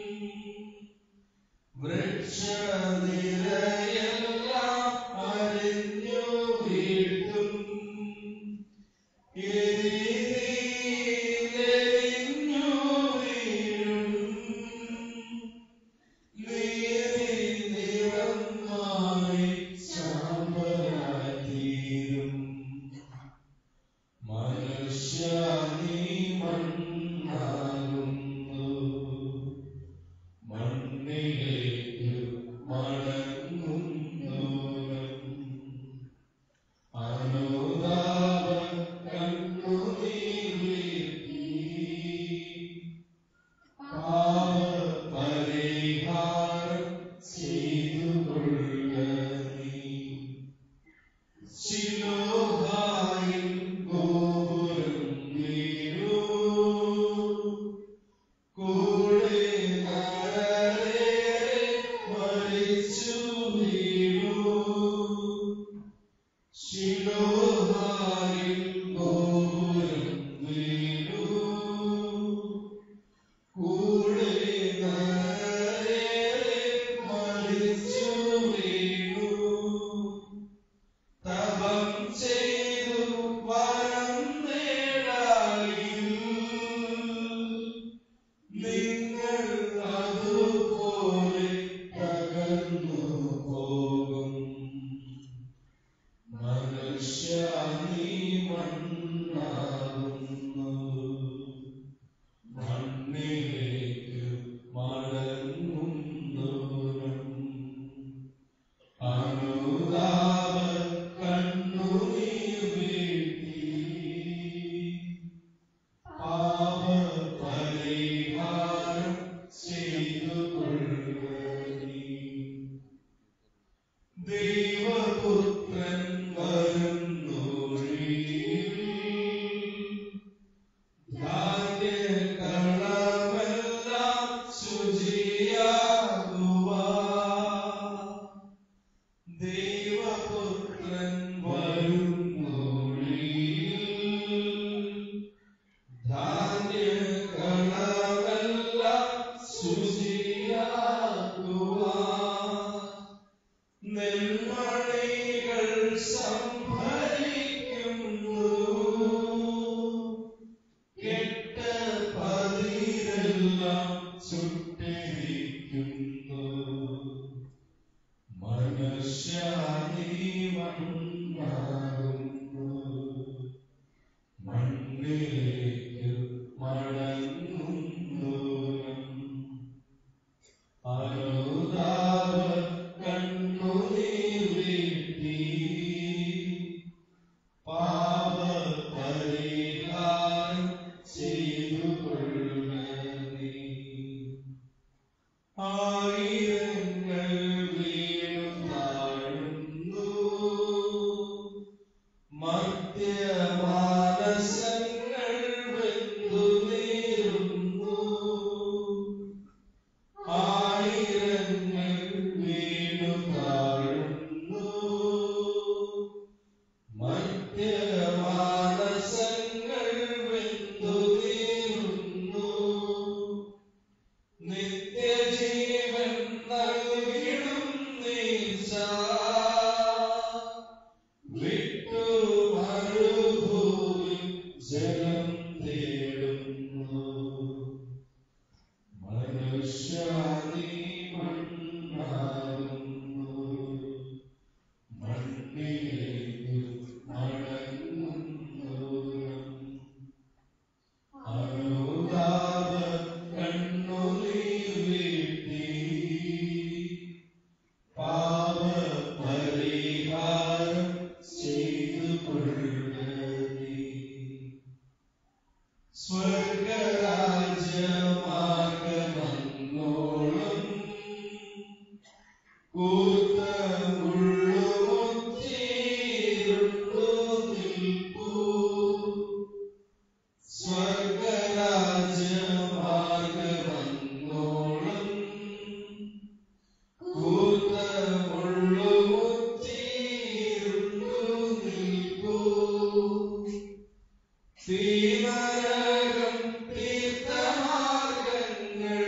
വൃക്ഷനിരയെല്ലാം അരിഞ്ഞു വീഴ്ത്തും എരിഞ്ഞു വീഴും നീരി നിറം മാറി ചാമ്പലായിത്തീരും മനുഷ്യ നീ മണ്ണാകുന്നു മണ്ണിലേക്ക് മടങ്ങുന്നു അനുതാപം കണ്ണുനീരീട്ടി പാപപരിഹാരം ചെയ്തുകൊള്ളുക നീ ശിലോഹായിൽ ഗോപുരം വീഴൂ കൂടെ നരരേറെ മരിച്ചു വീഴൂ ശിലോഹായിൽ ഗോപുരം വീഴൂ കൂടെ നരരേറെ മരിച്ചു വീഴൂ തപം ചെയ്തു വരം നേടായിൽ നിങ്ങൾ അതുപോലെ തകർന്നു പോകും മനുഷ്യ നീ മണ്ണാകുന്നു മണ്ണിലേക്ക് മടങ്ങുന്നു അനുതാപ കണ്ണുനീർ വീഴ്ത്തി പാപ പരിഹാരം ചെയ്തു ദൈവപുത്രൻ വരുന്നു ധാന്യകളമെല്ലാം ശുചിയാകുവാ ദൈവപുത്രൻ വരുന്നൊഴി ധാന്യകളമെല്ലാം ശുചിയാകുവാ നെൽമണികൾ സംഭരിക്കുന്നു കെട്ട പതിരെല്ലാം ചുട്ടിരിക്കുന്നു മനുഷ്യ നീ മണ്ണാകുന്നു മണ്ണിലേക്ക് മടങ്ങുന്നു അനുതാപ കണ്ണുനീർ വീഴ്ത്തി പാപ പരിഹാരം ചെയ്തു കൊള്ളണേ ആയിരങ്ങൾ വീണു താഴുന്നു മധ്യമാനസങ്ങൾ വെന്തു നീറുന്നു ആയിരങ്ങൾ വീണു താഴുന്നു മധ്യമാനസങ്ങൾ വെന്തു നീറുന്നു നിത്യജീവൻ നൽകിടും നീച്ച വിട്ടു മരുഭൂമി ജലം തേടുന്നു മനുഷ്യ നീ മണ്ണാകുന്നു മണ്ണിലേക്ക് മടങ്ങുന്നു അനുതാപ കണ്ണുനീർ വീഴ്ത്തി പാപ പരിഹാരം ചെയ്തു കൊള്ളണേ സ്വർഗരാജ്യമാർഗമങ്ങോളം കൂത്ത മുള്ളുമുത്തിരുണ്ടു നിൽപ്പൂ തീനരകം തീർത്ഥമാർഗങ്ങൾ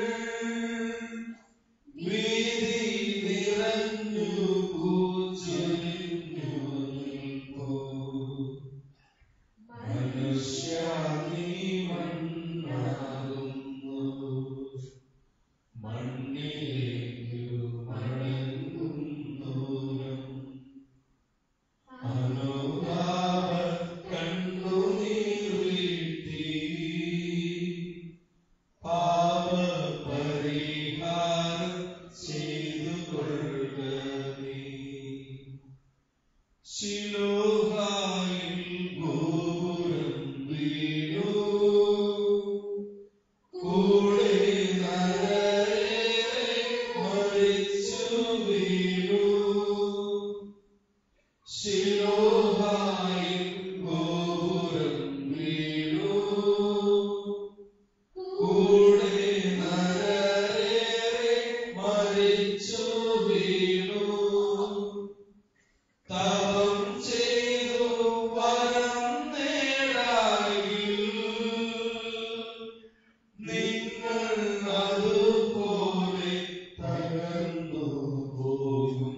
വീതി നിറഞ്ഞു പൂച്ചൊരിഞ്ഞു നിൽപ്പൂ. മനുഷ്യാ നീ മണ്ണാകുന്നു. മണ്ണിലേക്കു മടങ്ങുന്നു അനുതാപ കണ്ണുനീർ വീഴ്ത്തി പാപപരിഹാരം ചെയ്തു കൊള്ളണമേ. ശിലോഹായിൽ ഗോപുരം വീണു കൂടെ നരരെ മരിച്ചു വീണു ശിലോഹായിൽ ഗോപുരം വീണു കൂടെ നരരെ മരിച്ചു വീണു തപം ചെയ്തു വരം നേടായിൽ നിങ്ങൾ അതുപോലെ തകർന്നു പോകും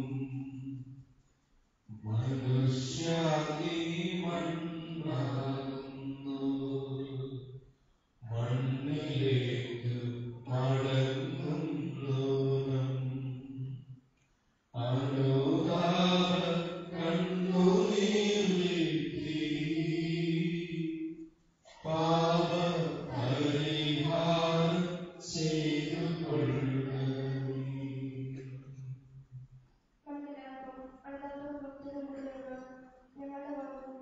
മനുഷ്യാതി മണ്ണാകുന്നു മണ്ണിലേക്ക് മടങ്ങുന്നു അനുതാപ കണ്ണുനീർ വീഴ്ത്തി പാപ പരിഹാരം ചെയ്തു കൊള്ളണമേ. നമുക്കെല്ലാവർക്കും അടുത്താത്ത ഭക്തരും കൂടിയുള്ള ഞങ്ങളുടെ ഭാഗവും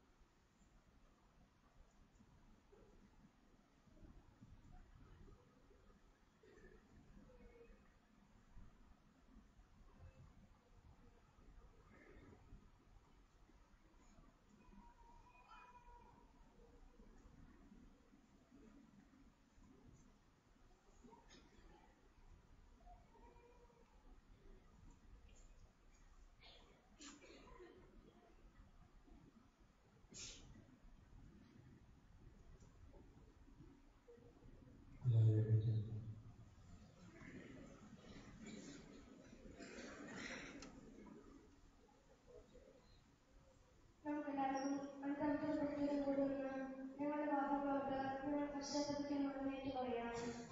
നമുക്കെല്ലാവർക്കും അടുത്താത്ത ഭക്തരും കൂടിയുള്ള ഞങ്ങളുടെ പാപങ്ങളോട് ഞങ്ങൾ പശ്ചാത്തലത്തിനുണ്ടെന്ന് ഏറ്റു പറയാം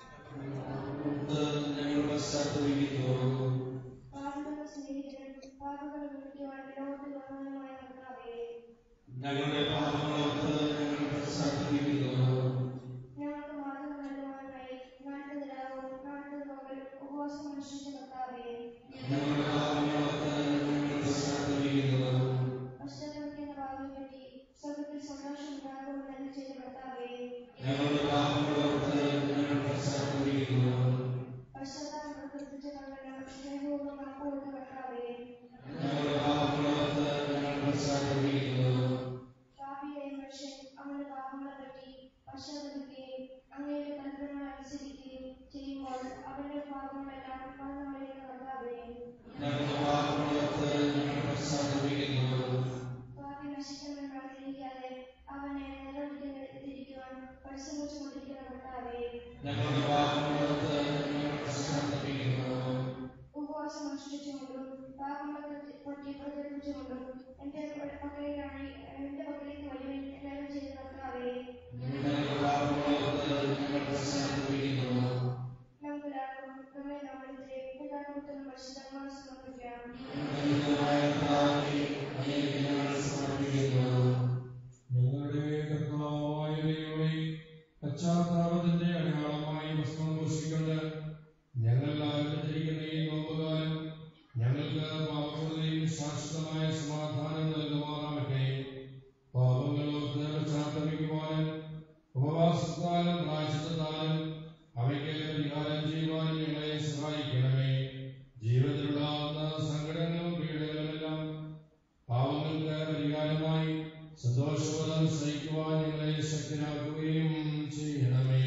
ഞങ്ങൾ പശ്ചാത്തലിക്കുന്നു പാപികളുടെ സ്നേഹിതനും പാപികളെ വിളിക്കുവാൻ ലോകത്തിൽ വന്നവനുമായ കർത്താവേ ഞങ്ങളുടെ പാപങ്ങളോർത്ത് ഞങ്ങൾ പശ്ചാത്തലിക്കുന്നു ഞങ്ങൾക്ക് മാർഗം നൽകുവാനായി നാട്ടിൽ രാവും നാട്ടിൽ പകലും ഉപവാസം അനുഷ്ഠിച്ച കർത്താവേ ഞങ്ങളുടെ പാപങ്ങളോർത്ത് ഞങ്ങൾ പശ്ചാത്തലിക്കുന്നു പശ്ചാത്തലത്തിന്റെ ഭാവിയെ പറ്റി സ്വർഗത്തിൽ സന്തോഷം ഉണ്ടാകുമെന്ന് അരുളി ചെയ്ത കർത്താവേ ഞങ്ങളുടെ പാപങ്ങളോർത്ത് ഞങ്ങൾ പശ്ചാത്തലിക്കുന്നു പശ്ചാത്താപം പ്രകടിപ്പിച്ച കണ്ണന് സ്നേഹപൂർവ്വം മാപ്പ് കൊടുത്ത കർത്താവേ ഞങ്ങളുടെ പാപങ്ങളോർത്ത് ഞങ്ങൾ പശ്ചാത്തലിക്കുന്നു പാപിയായ മനുഷ്യൻ അവന്റെ പാപങ്ങളെ പറ്റി പശ്ചാത്തലിക്കുകയും അങ്ങയുടെ കൽപ്പനകൾ അനുസരിക്കുകയും ചെയ്യുമ്പോൾ അവന്റെ പാപങ്ങളെല്ലാം മറന്നു കളയുന്ന കർത്താവേ ഞങ്ങളുടെ പാപങ്ങളോർത്ത് ഞങ്ങൾ പശ്ചാത്തലിക്കുന്നു പാപി നശിക്കണമെന്ന് ആഗ്രഹിക്കാതെ അവനെ നിലവിളിക്കുന്നതിരിക്കുവാൻ പരിശ്രമിച്ചു കൊണ്ടിരിക്കുന്ന കർത്താവേ ഞങ്ങളുടെ പാപങ്ങളോർത്ത് ഞങ്ങൾ പശ്ചാത്തലിക്കുന്നു ഉപവാസം അനുഷ്ഠിച്ചുകൊണ്ടും പാപങ്ങളെ പറ്റി പ്രചരിപ്പിച്ചുകൊണ്ടും എന്റെ പക്കലേക്കാണ് എന്റെ പക്കലേക്ക് വരുവാൻ എല്ലാവരും ചെയ്ത കർത്താവേ ഞങ്ങളുടെ പാപങ്ങളോർത്ത് ഞങ്ങൾ പശ്ചാത്തലിക്കുന്നു നമുക്കെല്ലാവർക്കും നമ്മെ നമ്മളിലെ പിതാക്കൾക്കും പരിശുദ്ധമായി സമർപ്പിക്കാം ഞങ്ങളുടെ കർത്താവേ, അങ്ങേക്ക് ഞങ്ങൾ സമർപ്പിക്കുന്നു ഞങ്ങളുടെ കർത്താവായ ദൈവമേ പശ്ചാത്താപത്തിന്റെ അടയാളമായി ഭസ്മം പൂശിക്കൊണ്ട് ഞങ്ങൾ ആരംഭിച്ചിരിക്കുന്ന ഈ നോമ്പുകാലം ഞങ്ങൾക്ക് പാപങ്ങളുടെയും ശാശ്വതമായ സമാധാനം നൽകുമാറാകട്ടെ പാപങ്ങളോർത്ത് പശ്ചാത്തപിക്കുവാനും ഉപവാസത്താലും പ്രായശത്താലും അവയ്ക്ക് പരിഹാരം ചെയ്യുവാൻ ഞങ്ങളെ സഹായിക്കണമേ ജീവിതത്തിലുണ്ടാകുന്ന സങ്കടങ്ങളും പീഡകളുമെല്ലാം പാവങ്ങൾക്ക് പരിഹാരമായി സന്തോഷപദം സഹിക്കുവാൻ ഞങ്ങളെ ശക്തരാക്കുകയും ചെയ്യണമേ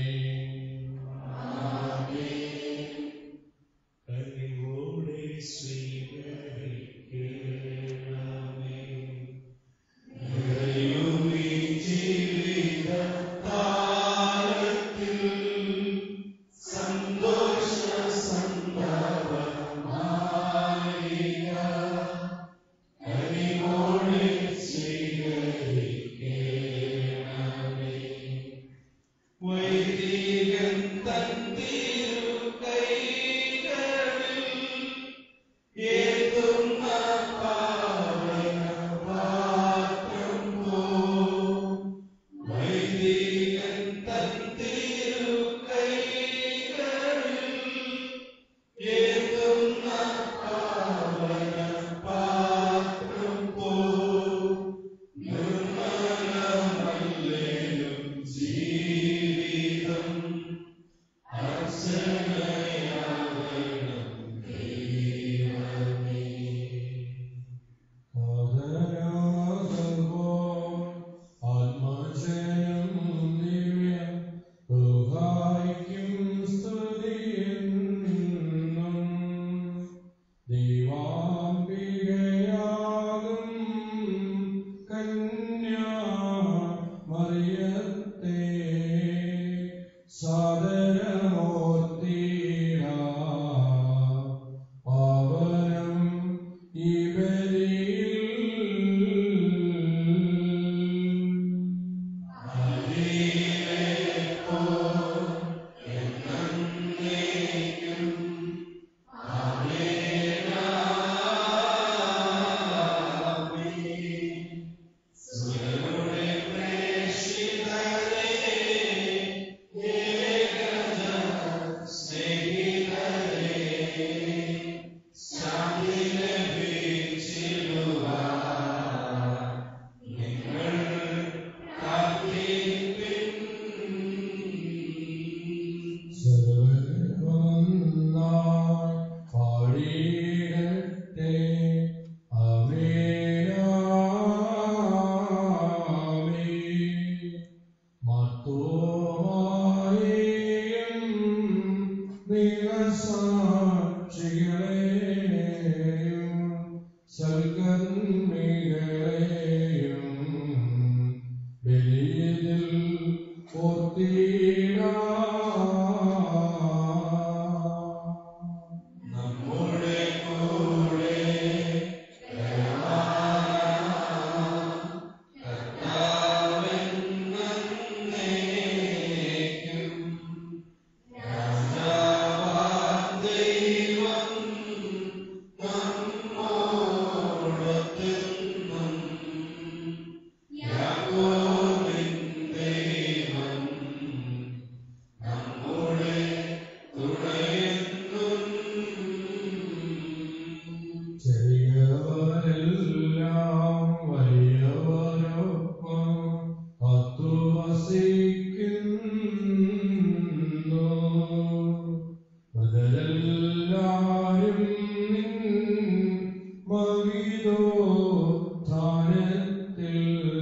കനിവോടെ സ്വീകരിക്കണമേ. നിറയുമീ ജീവിതയാത്രയിൽ ഇതിൽ ഓർത്തിടാം നമ്മുടെ കൂടെ കർത്താവെന്നേക്കും രാജാവാം ദൈവം നമ്മോടൊത്തെന്നും യാക്കോബിൻ ദൈവം നമ്മുടെ തുണയെന്നും ചെറിയവരെല്ലാം വലിയവരൊപ്പം കാത്തുവസിക്കുന്നു. മുതലെല്ലാരും നിൻ മഹിതോത്ഥാനത്തിൽ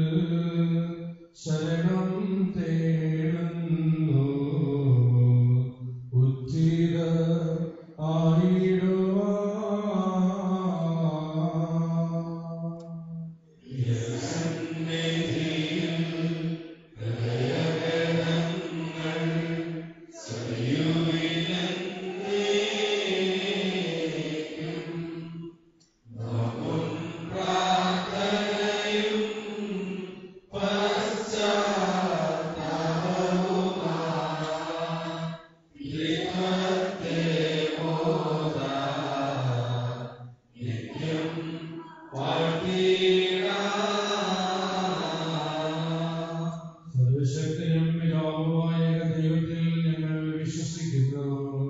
ശരണം തേടുന്നു ഉച്ചിത ആയിടുവാ സർവശക്തനും പിതാവുമായ ദൈവത്തിൽ ഞങ്ങൾ വിശ്വസിക്കുന്നു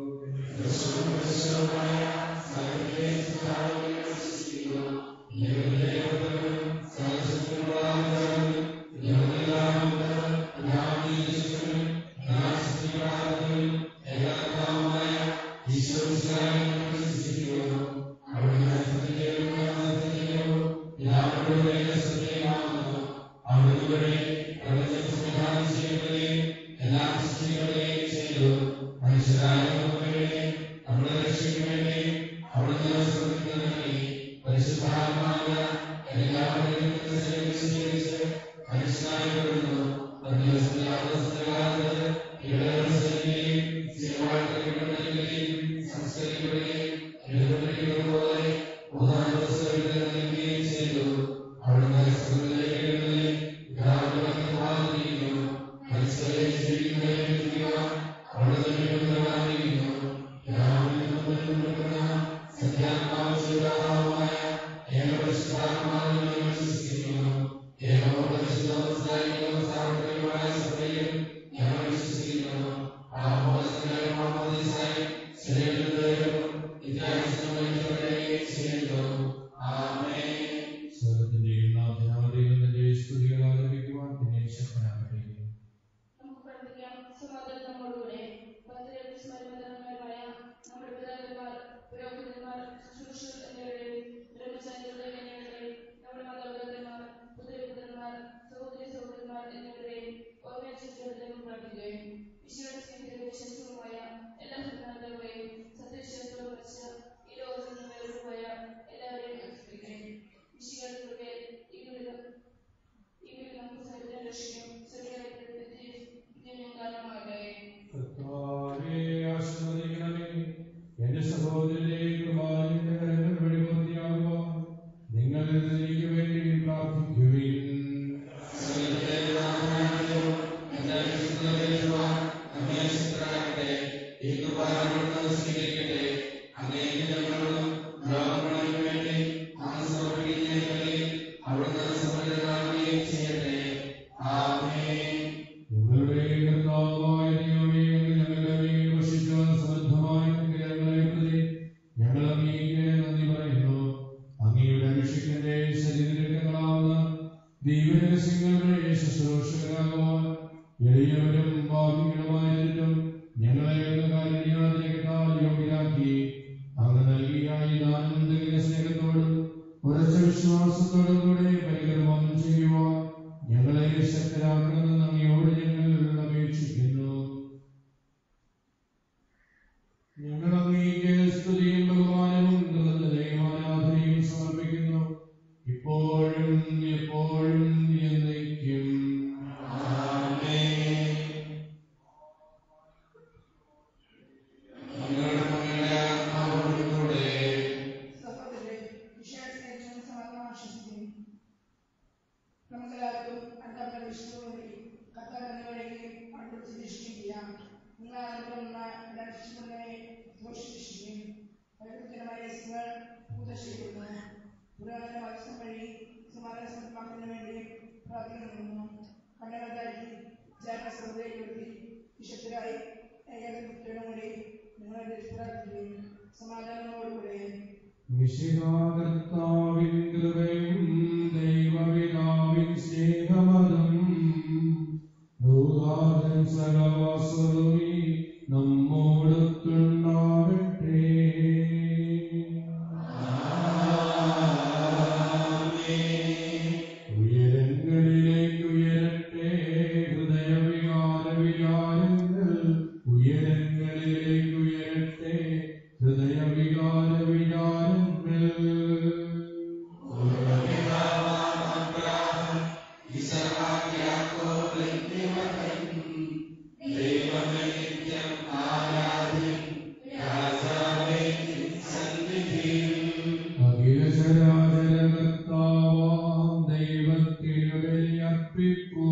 സ്വർഗത്തിന്റെയും നാഥനാദൈവത്തിന്റെ സ്തുതികൾ ആലപിക്കുവാൻ പിന്നെ ശക്തനാകട്ടെ നമുക്ക് പ്രാർത്ഥിക്കാം സമാധാനം നമ്മോടുകൂടെ ഭദ്രയുടെ സ്മരണായ നമ്മുടെ പിതാക്കന്മാർ പുരോഹിതന്മാർ ശുശ്രൂഷകർ എന്നിവരുടെയും ബ്രഹ്മചാരികളുടെ കന്യകളുടെയും നമ്മുടെ മാതാപിതാക്കന്മാർ പുത്രപുത്രന്മാർ സഹോദരി സഹോദരന്മാർ എന്നിവരുടെയും ഓർമ്മ പ്രാർത്ഥിക്കുകയും ഈശോയുടെ സ്നേഹത്തിന്റെ വിശ്വസവുമായ എല്ലാ സിദ്ധാന്തങ്ങളെയും സത്യവിശ്വാസത്തോട് വച്ച് ഈ ലോകത്തിൽ നിന്ന് വേർപെട്ടുപോയ എല്ലാവരെയും അനുസ്മരിക്കുകയും ഈശോയുടെ ഈ വിധം ഇവയിൽ നമുക്ക് സഹിതം രക്ഷിക്കും സ്വർഗ്ഗരാജ്യത്തിൽ വിജയം കാരണമാകട്ടെ കർത്താവേ, ആശീർവദിക്കണമേ. എന്റെ സഹോദരരെ കൃപാലിന്റെ കരങ്ങൾ വെളിപ്പെടുത്തിയാകുവാൻ നിങ്ങൾ എനിക്ക് വേണ്ടി പ്രാർത്ഥിക്കുവിൻ ഞങ്ങളുടെ കർത്താവായ ദൈവമേ, ഞങ്ങളുടെ മേൽ വർഷിച്ച സമൃദ്ധമായ അനുഗ്രഹങ്ങളെ പ്രതി ഞങ്ങൾ അങ്ങേക്ക് നന്ദി പറയുന്നു അങ്ങയുടെ അഭിഷിക്കന്റെ ശരീരങ്ങളാവുന്ന ദൈവരഹസ്യങ്ങളുടെ ശുശ്രൂഷകരാകുവാൻ എളിയവരും ഭാഗ്യങ്ങളുമായിട്ടും ഞങ്ങളെ കാരുണ്യാതിരേക്കാൾ യോഗ്യരാക്കി അങ്ങ് നൽകിയ ഈ ദാനം തികഞ്ഞ സ്നേഹത്തോടും ഉറച്ച വിശ്വാസത്തോടും കൂടെ പരികർമ്മം ചെയ്യുവാൻ ഞങ്ങളെ ശക്തരാക്കണമെന്ന് അങ്ങയോട് ഞങ്ങൾ അപേക്ഷിക്കുന്നു ഞങ്ങൾ അങ്ങേക്ക് സ്തുതിയും ബഹുമാനവും കൃതജ്ഞതയും ആരാധനയും സമർപ്പിക്കുന്നു ഇപ്പോഴും എപ്പോഴും എന്നേക്കും ആമേൻ ഈശോയായി ഏകപുത്രനോടെ നിങ്ങളെ രക്ഷിതാക്കുകയും സമാധാനത്തോടുകൂടെ മിശിഹാകർത്താവിൻ കൃപയും ദൈവപിതാവിൻ സ്നേഹമതും ഭൂതാതൻ സഹവാസവും നമ്മോടൊത്തുണ്ടാകട്ടെ ഉയരങ്ങളിലേക്ക് ഉയരട്ടെ ഹൃദയവികാര വിചാരങ്ങൾ ഉയരങ്ങളിലേക്ക് ഉയരട്ടെ ഹൃദയവികാര വിചാരങ്ങൾ അഖില ചരാചരകർത്താവാം ദൈവത്തിനു ബലിയർപ്പിക്കൂ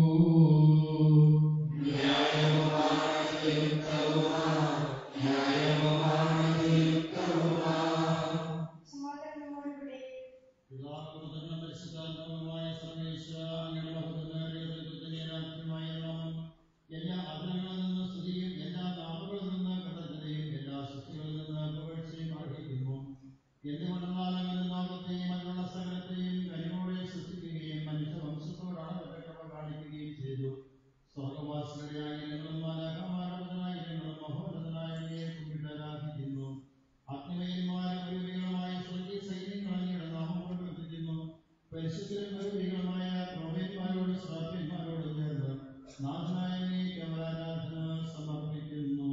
സമാധാനത്തോടുകൂടെ പിതാവിനും പരിശുദ്ധാത്മാവുമായ സർവേശ്വര അങ്ങയുടെ മഹത്വമേറിയ ദൈവത്തിന്റെ രാജ്യമായ നാമം എല്ലാ അതിരങ്ങളിൽ നിന്ന് സ്തുതിയും എല്ലാ നാവുകളിൽ നിന്ന് കൃതജ്ഞതയും എല്ലാ സൃഷ്ടികളിൽ നിന്ന് പുകഴ്ചയും അർഹിക്കുന്നു എന്തുകൊണ്ടെന്നാൽ അങ്ങനെ ലോകത്തെയും അതിലുള്ള സകലത്തെയും കനിവോടെ സൃഷ്ടിക്കുകയും മനുഷ്യവംശത്തോട് അളവപ്പെട്ടവ കാണിക്കുകയും ചെയ്തു സ്വർഗവാസികളുടെ ആയിരങ്ങളും മാലാഖമാരോധനായിരങ്ങളും മഹോന്നതനായ കുമ്പിട്ട് ആരാധിക്കുന്നു അഗ്നിമയന്മാരും ഒരുവികളുമായ സ്വർഗീയ സൈന്യങ്ങൾ അങ്ങയുടെ നാമം കൊണ്ട് വർദ്ധിക്കുന്നു പരിശുദ്ധരും ഒരുവികളുമായ പ്രൊഫേന്മാരോട് ശ്രാപ്യന്മാരോട് ചേർന്ന് നാഥനായ അങ്ങേക്ക് അവർ ആരാധന സമർപ്പിക്കുന്നു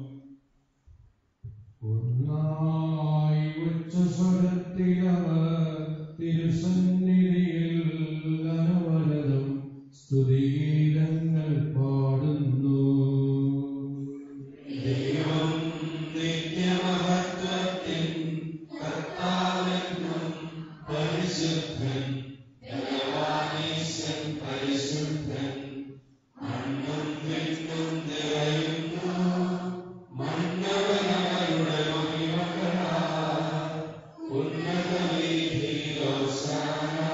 ഒന്നായി ഉച്ചസ്വരത്തിലവർ തിരുസന്നിധിയിൽ അനവരതം സ്തുതിഗീതങ്ങൾ പാടുന്നു ദൈവം നിത്യമഹത്വത്തിൻ കർത്താവെന്നും പരിശുദ്ധൻ ഭഗവാനീശൻ പരിശുദ്ധൻ മണ്ണും വിണ്ണും നിറയുന്നു മന്നവനവരുടെ മഹിമകളാ ഉന്നത വീതിയിലോസാന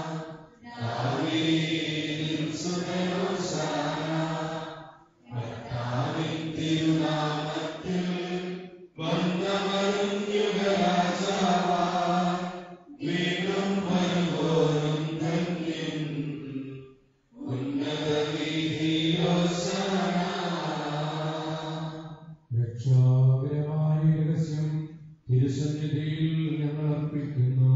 ദാവീദിൻ സുതരോസാന കർത്താവിൻ തിരുനാമത്തിൽ വന്നവരും യുഗരാജാവാ വീണ്ടും വരുവോരും ധന്യൻ ഉന്നത രക്ഷാകരമായ രഹസ്യം തിരുസന്നിധിയിൽ ഞങ്ങൾ അർപ്പിക്കുന്നു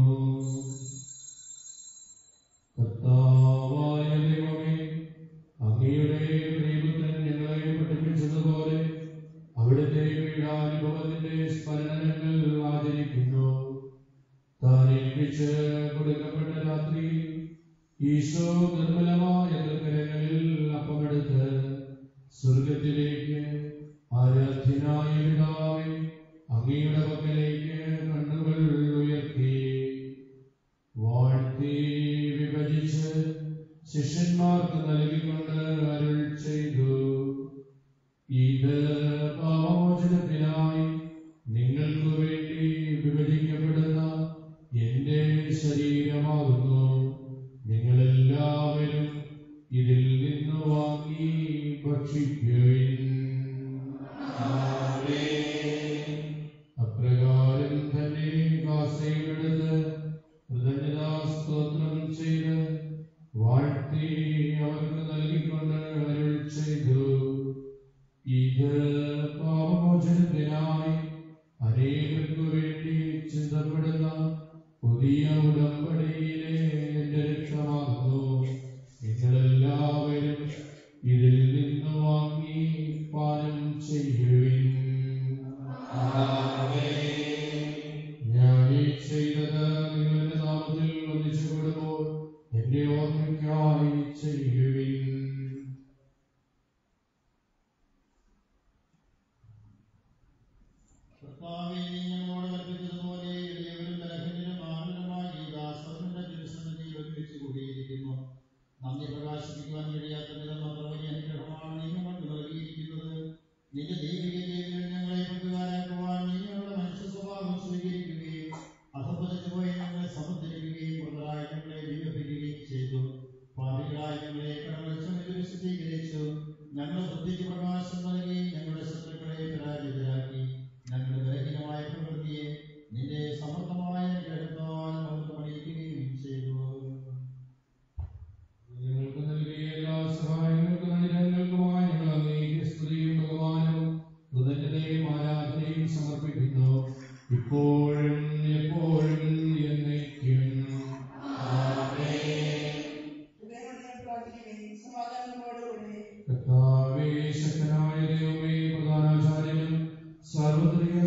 കർത്താവായ ദൈവമേ അങ്ങയുടെ പ്രിയപുത്രൻ ഞങ്ങളെ പഠിപ്പിച്ചതുപോലെ അവിടുത്തെ പീഡാനുഭവത്തിന്റെ സ്മരണങ്ങൾ ആചരിക്കുന്നു താൻ ഏൽപ്പിച്ച് കൊടുക്കപ്പെട്ട രാത്രി ഈശോ നിർമ്മലമായ തൃക്കരങ്ങളിൽ അപ്പമെടുത്ത് സ്വർഗത്തിലേക്ക് ആരാധ്യനായ പിതാവേ അങ്ങയുടെ പക്കലേക്ക് കണ്ണുകൾ ഉയർത്തി വാഴ്ത്തി വിഭജിച്ച് ശിഷ്യന്മാർക്ക് നൽകിക്കൊണ്ട് അരുൾ ചെയ്തു ഇത് പാവമോചനത്തിനായി നിങ്ങൾക്ക് വേണ്ടി വിഭജിക്കപ്പെടുന്ന എന്റെ ശരീരമാകുന്നു നിങ്ങളെല്ലാവരും ഇതിൽ നിന്ന് വാങ്ങി ഭക്ഷിക്കുവിൻ അപ്രകാരം തന്നെ കാസയിലെടുത്ത് കൃതജ്ഞതാസ്തോത്രം ചെയ്ത് വാഴ്ത്തി അവർക്ക് നൽകിക്കൊണ്ട് അരുൾ ചെയ്തു ഇത് പാപമോചനത്തിനായി അനേകർക്കു വേണ്ടി ചിന്തപ്പെടുന്ന പുതിയ ഉടമ്പടിയിലെ എന്റെ രക്ഷമാകുന്നു നിങ്ങളെല്ലാവരും ഇതിൽ നിന്ന് വാങ്ങി പാനം ചെയ്യുവിൻ ഞാൻ ഈ ചെയ്തത് നിങ്ങളുടെ നാമത്തിൽ ഒന്നിച്ചു കൊടുക്കുമ്പോൾ എന്റെ ഓർമ്മയ്ക്കായി ചെയ്യുവിൻ കർത്താവേ, നീ ഞങ്ങളോട് കൽപ്പിച്ചതുപോലെ എളിയവരും ബലഹീനരും ആകുലരുമായ ഈ ദാസരുടെ തിരുസന്നിധിയിൽ ഒരുമിച്ച് കൂടിയിരിക്കുന്നു. നന്ദി പ്രകാശിപ്പിക്കുവാൻ കഴിയാത്ത വിധം അത്ര വലിയ അനുഗ്രഹമാണ് നീ ഞങ്ങൾക്ക് നൽകിയിരിക്കുന്നത്. നിന്റെ ദൈവിക ജീവിതത്തിൽ ഞങ്ങളെ പങ്കുകാരാക്കുവാൻ നീ ഞങ്ങളുടെ മനുഷ്യ സ്വഭാവം സ്വീകരിക്കുകയും അധപ്പതിച്ചു പോയി ഞങ്ങളെ സമുദ്ധരിക്കുകയും മൃതരായ ഞങ്ങളെ ജീവിപ്പിക്കുകയും ചെയ്തു പാപികളായ ഞങ്ങളെ കടമത്സരം വിശുദ്ധീകരിച്ചു ഞങ്ങളുടെ ബുദ്ധിക്ക് പ്രകാശം നൽകി ഞങ്ങളെ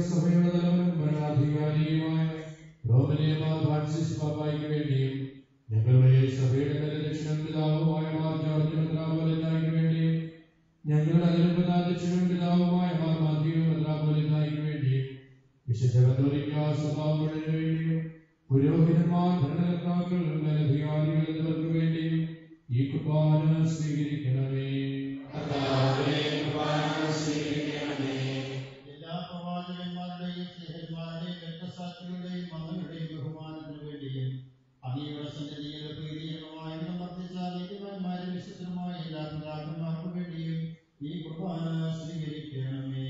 സഭയുടെ തലവനും ഭരണാധികാരിയുമായ റോമനിയമാർ ഫ്രാൻസിസ് പാപ്പായ്ക്ക് വേണ്ടിയും ഞങ്ങളുടെ സഭയുടെ മേലധ്യക്ഷനും പിതാവുമായ മാർ ജോർജ് മെത്രാപോലിത്തായ്ക്ക് വേണ്ടിയും ഞങ്ങളുടെ അതിരൂപതാധ്യക്ഷനും പിതാവുമായ മാർ മാത്യു മെത്രാപോലിത്തായ്ക്ക് വേണ്ടിയും വിശുദ്ധ കത്തോലിക്ക സഭാമുഴുവന് വേണ്ടിയും പുരോഹിതന്മാർ ഭരണകർത്താക്കൾ മേലധികാരികൾ എന്നിവർക്ക് വേണ്ടിയും ഈ കുർബാന സ്വീകരിക്കണമേ എല്ലാ പ്രവാചകന്മാരുടെയും സ്നേഹന്മാരുടെയും രക്തസാക്ഷികളുടെയും മകളുടെയും ബഹുമാനത്തിനു വേണ്ടിയും അങ്ങയുടെ സന്നിധിയിൽ പ്രീതികരമായി വർദ്ധിച്ച നീതിമാന്മാരും വിശുദ്ധരുമായ എല്ലാ പിതാക്കന്മാർക്കു വേണ്ടിയും ഈ കുർബാന സ്വീകരിക്കണമേ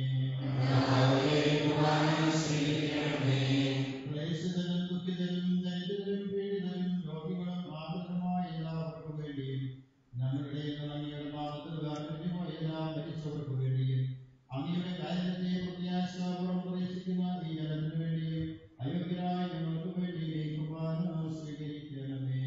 ക്ലേശിതരും ദുഃഖിതരും ദരിദ്രരും പീഡിതരും രോഗികളും ആകുലരുമായ എല്ലാവർക്കും വേണ്ടിയും ഞങ്ങളുടെ അങ്ങയുടെ നാമത്തിൽ വ്യാപരിക്കുമായ എല്ലാ മരിച്ചവർക്ക് വേണ്ടിയും അങ്ങയുടെ കാര്യത്തെ പ്രത്യാശാപുറം പ്രവേശിക്കുന്ന ഈ ജനത്തിനു വേണ്ടിയും അയോഗ്യരായ ഞങ്ങൾക്ക് വേണ്ടി ഈ കുർബാന സ്വീകരിക്കണമേ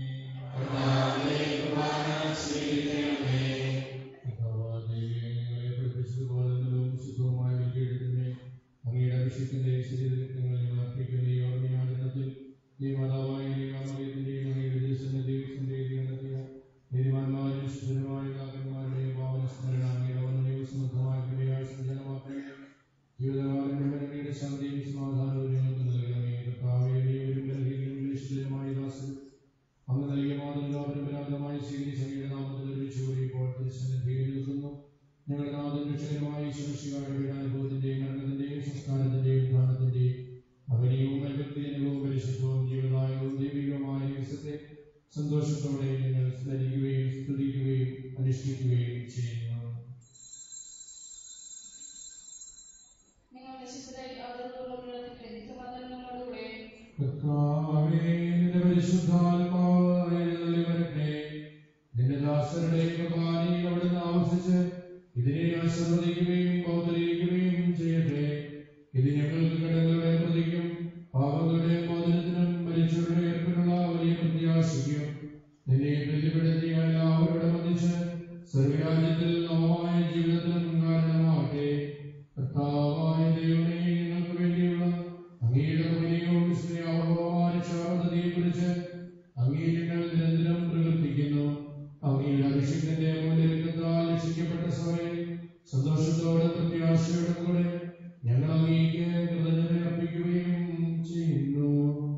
നിങ്ങളെ പഠിപ്പിച്ചതുപോലെ നല്ലതും ശുദ്ധവുമായ വിദ്യയെടുക്കുന്നേ അങ്ങയുടെ അഭിഷേകത്തിന്റെ ശരീരങ്ങളെ അർപ്പിക്കുന്ന ഈ ഓർമ്മയാദിനത്തിൽ ഈ മാതാവായ ദൈവമറിയത്തിന്റെയും അങ്ങയുടെ ദേശത്തിന്റെ ദൈവത്തിന്റെ നടത്തിയ നീതിമാന്മാരും ശുദ്ധരുമായ കാക്കന്മാരുടെയും പാവന സ്മരണ അങ്ങയുടെ വന്നയും സമൃദ്ധമായ കൃപയായ സജ്ജനമാക്കണമേ ജീവിതകാലം മുഴുവൻ അങ്ങയുടെ ശാന്തിയും സമാധാനവും ഞങ്ങൾക്ക് നൽകണമേ കർത്താവേ ഒരു ബലഹീനവും ക്ലേശിതരുമായ ദാസൻ അങ്ങ് നൽകിയ മാതൃക പരമ്പരാഗതമായി സ്വീകരിച്ച അങ്ങയുടെ നാമത്തിൽ ഒരുമിച്ചുകൂടി ഇപ്പോൾ തിരുസന്നിധിയിൽ നിൽക്കുന്നു ഞങ്ങളുടെ നാഥൻ രക്ഷകരമായ സുരക്ഷിതമായ പീഡാനുഭവത്തിന്റെയും മരണത്തിന്റെയും സംസ്കാരത്തിന്റെയും ധാരണത്തിന്റെയും അപനീയവും അൽഭക്തിജനകവും പരിശുദ്ധവും ജീവദായകവും ദൈവികവുമായ ദിവസത്തെ സന്തോഷത്തോടെ ഞങ്ങൾ സ്മരിക്കുകയും സ്തുതിക്കുകയും അനുഷ്ഠിക്കുകയും ചെയ്യുന്നു നിങ്ങൾ വിശുദ്ധരായി ആദരവുള്ളവരുടെ സമാധാനം നമ്മോടുകൂടെ കർത്താവേ, നിന്റെ പരിശുദ്ധാത്മാവായ എഴുന്നള്ളി വരട്ടെ. നിന്റെ ദാസരുടെ കുർബാനയിൽ അവിടുന്ന് ആവശ്യിച്ച് ഇതിനെ ആശീർവദിക്കുകയും പൗത്രീകരിക്കുകയും ചെയ്യട്ടെ ഇത് ഞങ്ങൾക്ക് കടങ്ങളുടെ പ്രതിക്കും പാപങ്ങളുടെ മോചനത്തിനും മരിച്ചവരുടെ ഏർപ്പെട്ടുള്ള വലിയ പ്രത്യാശയ്ക്കും നിന്നെ പ്രീതിപ്പെടുത്തിയ എല്ലാവരോടും ഒന്നിച്ച് സ്വർഗരാജ്യത്തിൽ നവമായ ജീവിതത്തിനും കാരണമാകട്ടെ കർത്താവായ ദൈവമേ ഞങ്ങൾക്ക് വേണ്ടിയുള്ള അങ്ങയുടെ പുണ്യവും സ്നേഹവും രക്ഷാപദ്ധതിയെക്കുറിച്ച് അങ്ങേ ഞങ്ങൾ നിരന്തരം പ്രകീർത്തിക്കുന്നു അങ്ങയുടെ അഭിഷേകത്തിന്റെ മൂല്യത്താൽ രക്ഷിക്കപ്പെട്ട സഭയെ സന്തോഷത്തോടെ പ്രത്യാശയോടെ കൂടെ ഞങ്ങൾ അങ്ങേക്ക് കൃതജ്ഞത അർപ്പിക്കുകയും ചെയ്യുന്നു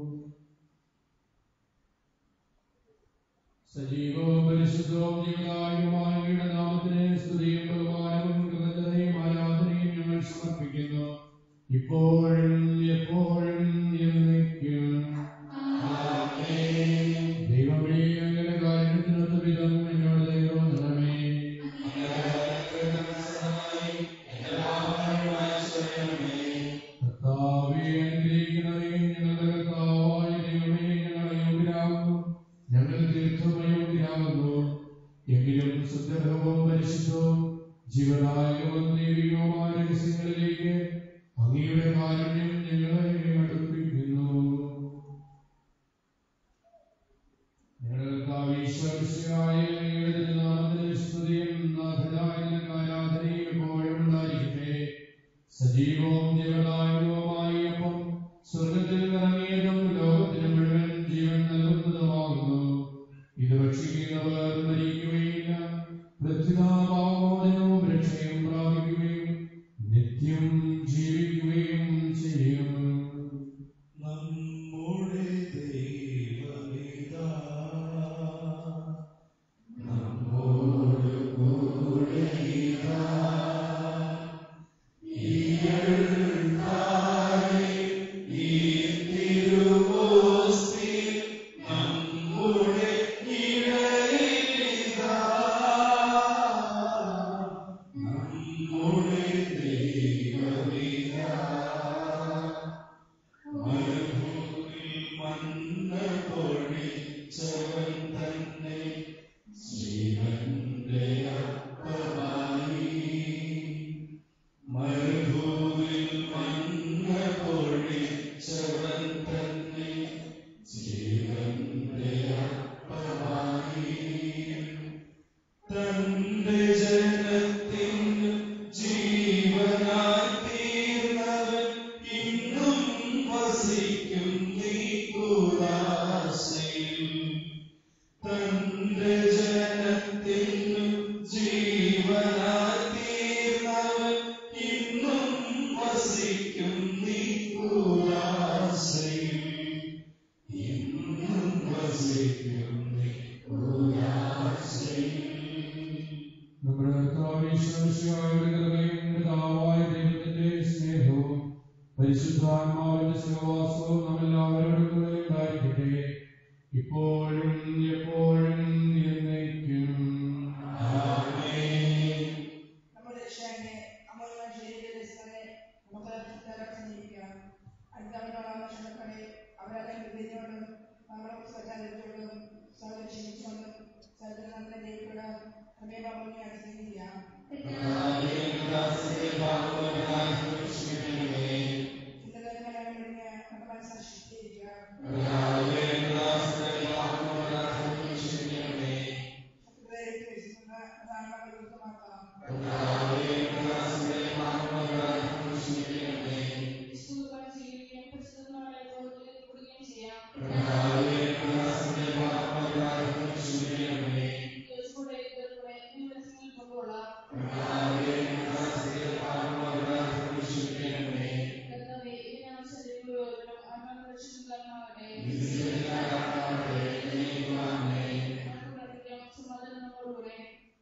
സജീവവും പരിശുദ്ധവും ജീവനായുമായ അങ്ങയുടെ നാമത്തിന് സ്തുതിയും ബഹുമാനവും കൃതജ്ഞതയും ആരാധനയും ഞങ്ങൾ സമർപ്പിക്കുന്നു ഇപ്പോഴും എപ്പോഴും എന്നേക്കും ദൈവമേ അങ്ങനെ കാര്യത്തിനൊത്ത വിധം എന്നോട് ദൈവമേ കർത്താവേ അനുഗ്രഹിക്കണമേ ഞങ്ങളുടെ കർത്താവായ ദൈവമേ ഞങ്ങൾ അയോഗ്യരാകുന്നു ഞങ്ങൾ തീർത്ഥം അയോഗ്യരാകുന്നു എങ്കിലും സുന്ദരവും പരിശുദ്ധവും ജീവനായകവും ദൈവികവുമായ രഹസ്യങ്ങളിലേക്ക് അങ്ങയുടെ കാരുണ്യം ഞങ്ങളെ അടുപ്പിക്കുന്നു ഞങ്ങൾക്കാവശ്യായ അങ്ങയുടെ തിരുനാമത്തിന് സ്തുതിയും നാഥനായ നിനക്ക് ആരാധനയും എപ്പോഴും ഉണ്ടായിരിക്കട്ടെ സജീവവും ജീവനായകവുമായ അപ്പം സ്വർഗത്തിൽ ഇറങ്ങിയതും ലോകത്തിന് മുഴുവൻ ജീവൻ നൽകുന്നതുമാകുന്നു ഇത് ഭക്ഷിക്കുന്നവർ മരിക്കുകയില്ല പ്രത്യുതാപാമോചനവും രക്ഷയും പ്രാപിക്കുകയും നിത്യം ജീവിക്കുകയും ചെയ്യും നമ്മുടെ ദൈവമിതാ നമ്മോട് കൂടെ ഇതാ ഈയഴുത്തായി ഈ തിരുവോസ്തി നമ്മുടെ ഇടയിലിതാ നമ്മുടെ ദൈവമിതാ മരുഭൂമിൽ മന്ന പൊഴിച്ചവൻ തന്നെ ജീവന്റെ അപ്പമായി മരുഭൂമിൽ മന്ന പൊഴിച്ചവൻ തന്നെ ജീവന്റെ അപ്പമായി തന്റെ ജനത്തിന് ജീ ഈശോയുടെ കൃപയും പിതാവായ ദൈവത്തിന്റെ സ്നേഹവും പരിശുദ്ധാത്മാവിന്റെ സഹവാസവും നാം എല്ലാവരോടും കൂടെ ഉണ്ടായിരിക്കട്ടെ ഇപ്പോഴും എപ്പോഴും എന്നേക്കും നമ്മുടെ രക്ഷകനെ അമൂല്യമായ ശരീരത്തിലെ സ്ഥലേ നമുക്ക് സ്നേഹിക്കാം അടുത്തവനോടാണ് ക്ഷണക്കടെ അവരെ ഹൃദയത്തോടും നമ്മളെ സ്വകാര്യത്തോടും സൗകര്യം ക്ഷമിച്ചുകൊണ്ടും സൗകര്യം നമ്മുടെ ദൈവത്തോട് ഹൃദയഭാവനെ അനുസരിക്കാം ഇന്നലെ മലയാളം നമ്മുടെ മനസ്സിനെ ശുദ്ധീകരിക്കുക ഹൃദയത്തിൽ വെച്ചിരുന്ന അതാണ് വ്യക്തമാക്കാം ക്രിസ്തുവിനെ സ്വീകരിക്കുകയും പരിശുദ്ധമായ ബോധത്തിൽ കൊടുക്കുകയും ചെയ്യാം യേശുവിടെ ഇവരുടെ ദിവസങ്ങളിൽ കൊണ്ടുകൊള്ളാം കർത്താവേ ഇതിനാം ശരീരമുള്ളവരും അന്നം രക്ഷിക്കാനുമാകട്ടെ പ്രാർത്ഥിക്കാം സമാധാനം നമ്മോടുകൂടെ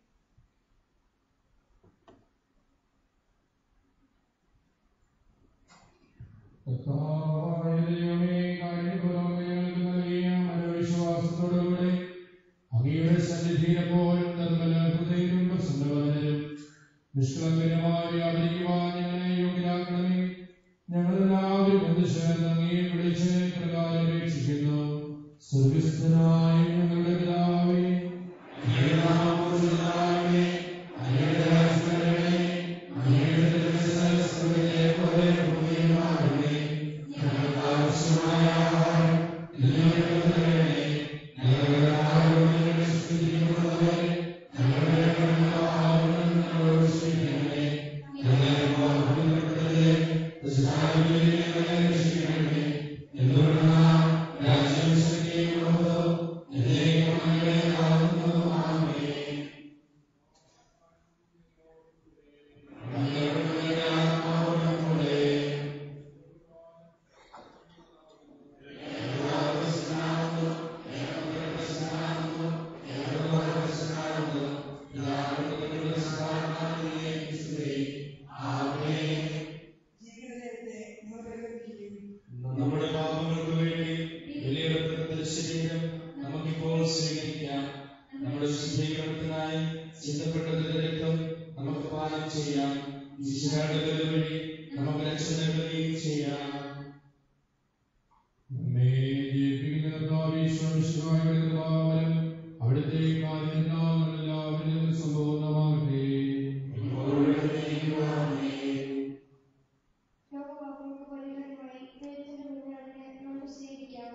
കർത്താവായ ദൈവമേ, കാരുണ്യപൂർവ്വം ഞങ്ങൾക്ക് നൽകിയ മനോവിശ്വാസത്തോടുകൂടെ അങ്ങയുടെ സന്നിധിയിലെപ്പോഴും നിർമ്മല ഹൃദയരും പ്രസന്നവദനരും നിഷ്കളങ്കരമായി വ്യാപരിക്കുവാൻ ഞങ്ങളെ യോഗ്യരാക്കണമേ ഞങ്ങളെല്ലാവരും ഒന്ന് ചേർന്ന് അങ്ങയെ വിളിച്ച് പ്രകാരം അപേക്ഷിക്കുന്നു സ്വർഗസ്ഥനായ ഞങ്ങളുടെ പിതാവേ അങ്ങയുടെ നാമം പൂജിതമാകണമേ. അങ്ങയുടെ രാജ്യം വരണമേ. അങ്ങയുടെ തിരുമനസ്സ് സ്വർഗ്ഗത്തിലെ പോലെ ഭൂമിയിലുമാകണമേ. ഞങ്ങൾക്ക് ആവശ്യമായ ആഹാരം ഇന്ന് ഞങ്ങൾക്ക് തരണമേ. ഞങ്ങളുടെ കടക്കാരോട് ഞങ്ങൾ ക്ഷമിച്ചിരിക്കുന്നതുപോലെ ഞങ്ങളുടെ കടപ്പാടുകൾ ഞങ്ങളോട് ക്ഷമിക്കണമേ. ഞങ്ങളെ പാപത്തിൽപ്പെടുത്തരുതേ. ദുഷ്ടാരൂപിയിൽ ഞങ്ങളെ രക്ഷിക്കണമേ. എന്തുകൊണ്ടെന്നാൽ രാജ്യവും ശക്തിയും മഹത്വവും എന്നേക്കും അങ്ങയുടേതാകുന്നു. ആമേൻ. ഞങ്ങളുടെ ആത്മാവോടും കൂടെ ജീവിതത്തെ നിങ്ങൾ പരിഗണിക്കുകയും നമ്മുടെ പാപങ്ങൾക്ക് വേണ്ടി വിലയിരുത്തപ്പെട്ട ശരീരം നമുക്കിപ്പോൾ സ്വീകരിക്കാം നമ്മുടെ ശുദ്ധീകരണത്തിനായി ചിന്തപ്പെട്ടതിന്റെ രക്തം നമുക്ക് പാനം ചെയ്യാം ഈശ്വരയുടെ ബലി വഴി നമുക്ക് രക്ഷ നേടുകയും ചെയ്യാം നമ്മെ ജയിപ്പിക്കുന്ന കർത്താവേ, ഈശോമിശിഹായുടെ കൃപാവരം അവിടുത്തെ കാരുണ്യത്താൽ നമ്മളെല്ലാവരിലും സമ്പൂർണ്ണമാകട്ടെ. ലോകപാപങ്ങൾക്ക് പരിഹാരമായി ദൈവത്തിന്റെ മുന്നിൽ നമുക്ക് സ്വീകരിക്കാം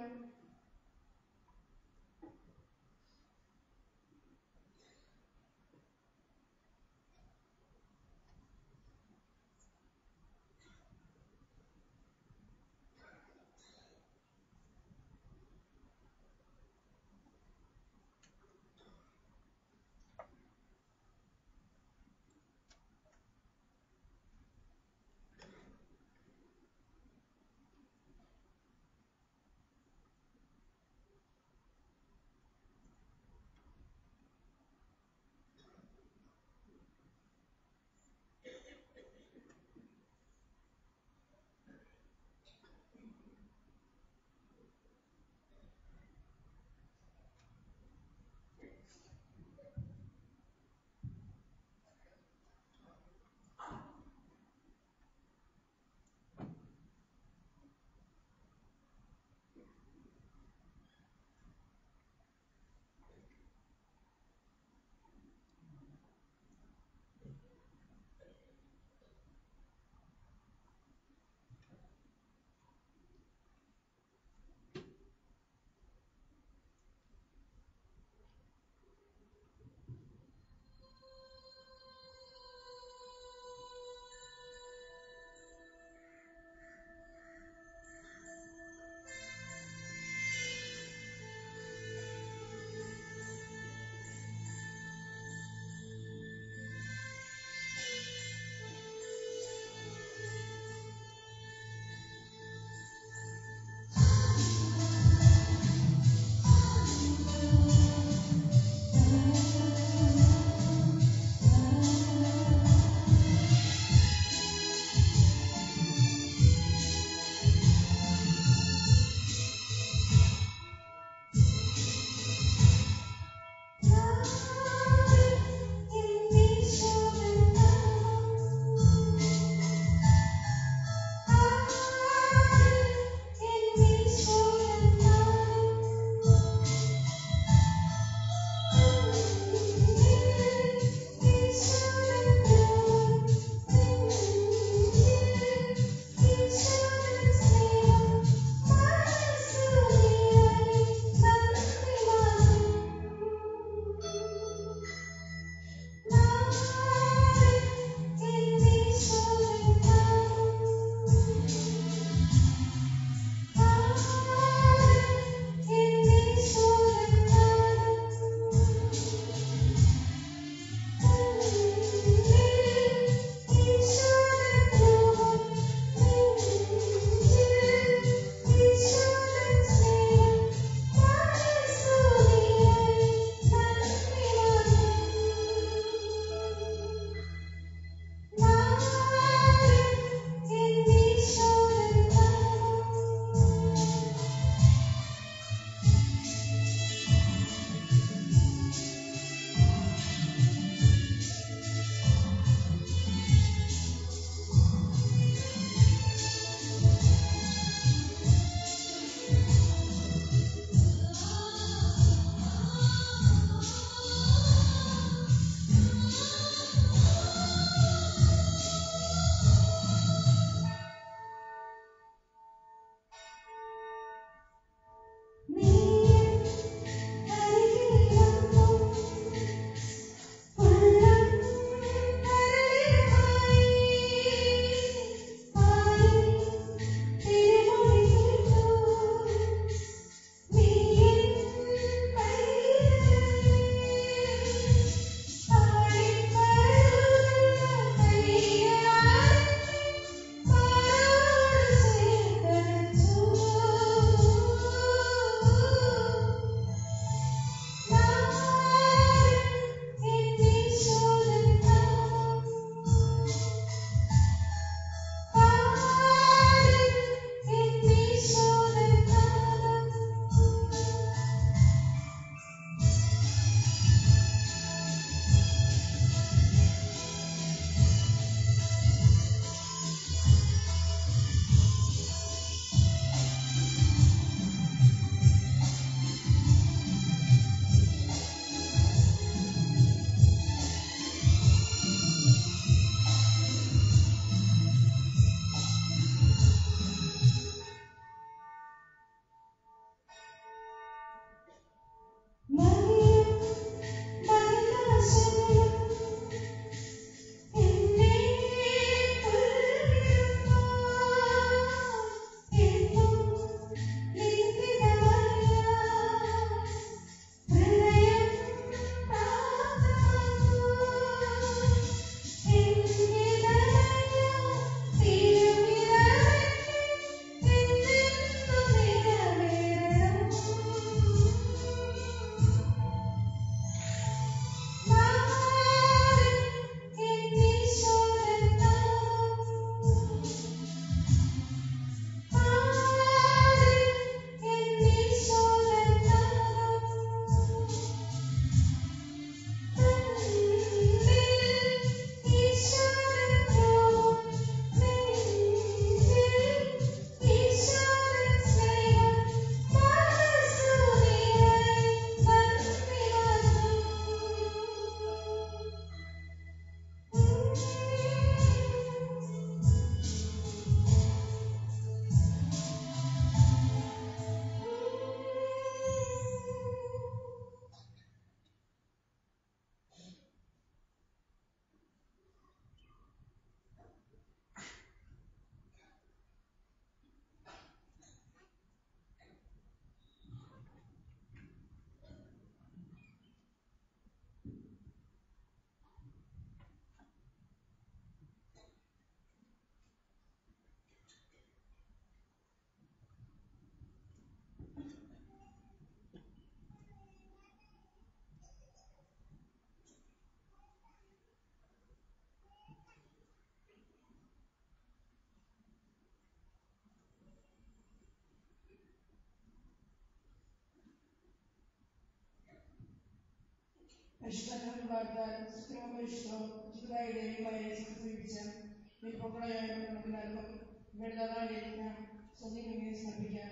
പരിശുദ്ധാത്മാവാൽ സത്യമപരിശുദ്ധോ ഉചിതമായ ദൈവങ്ങളെ സമർപ്പിച്ച മേൽപ്പൊക്കളായ നമുക്ക് നൽകും വേണ്ടതായിരിക്കാം സ്വന്തം സമർപ്പിക്കാം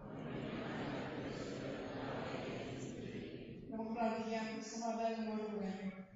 നമുക്ക് പ്രാർത്ഥിക്കാം സമാധാനത്തോടുകൂടെ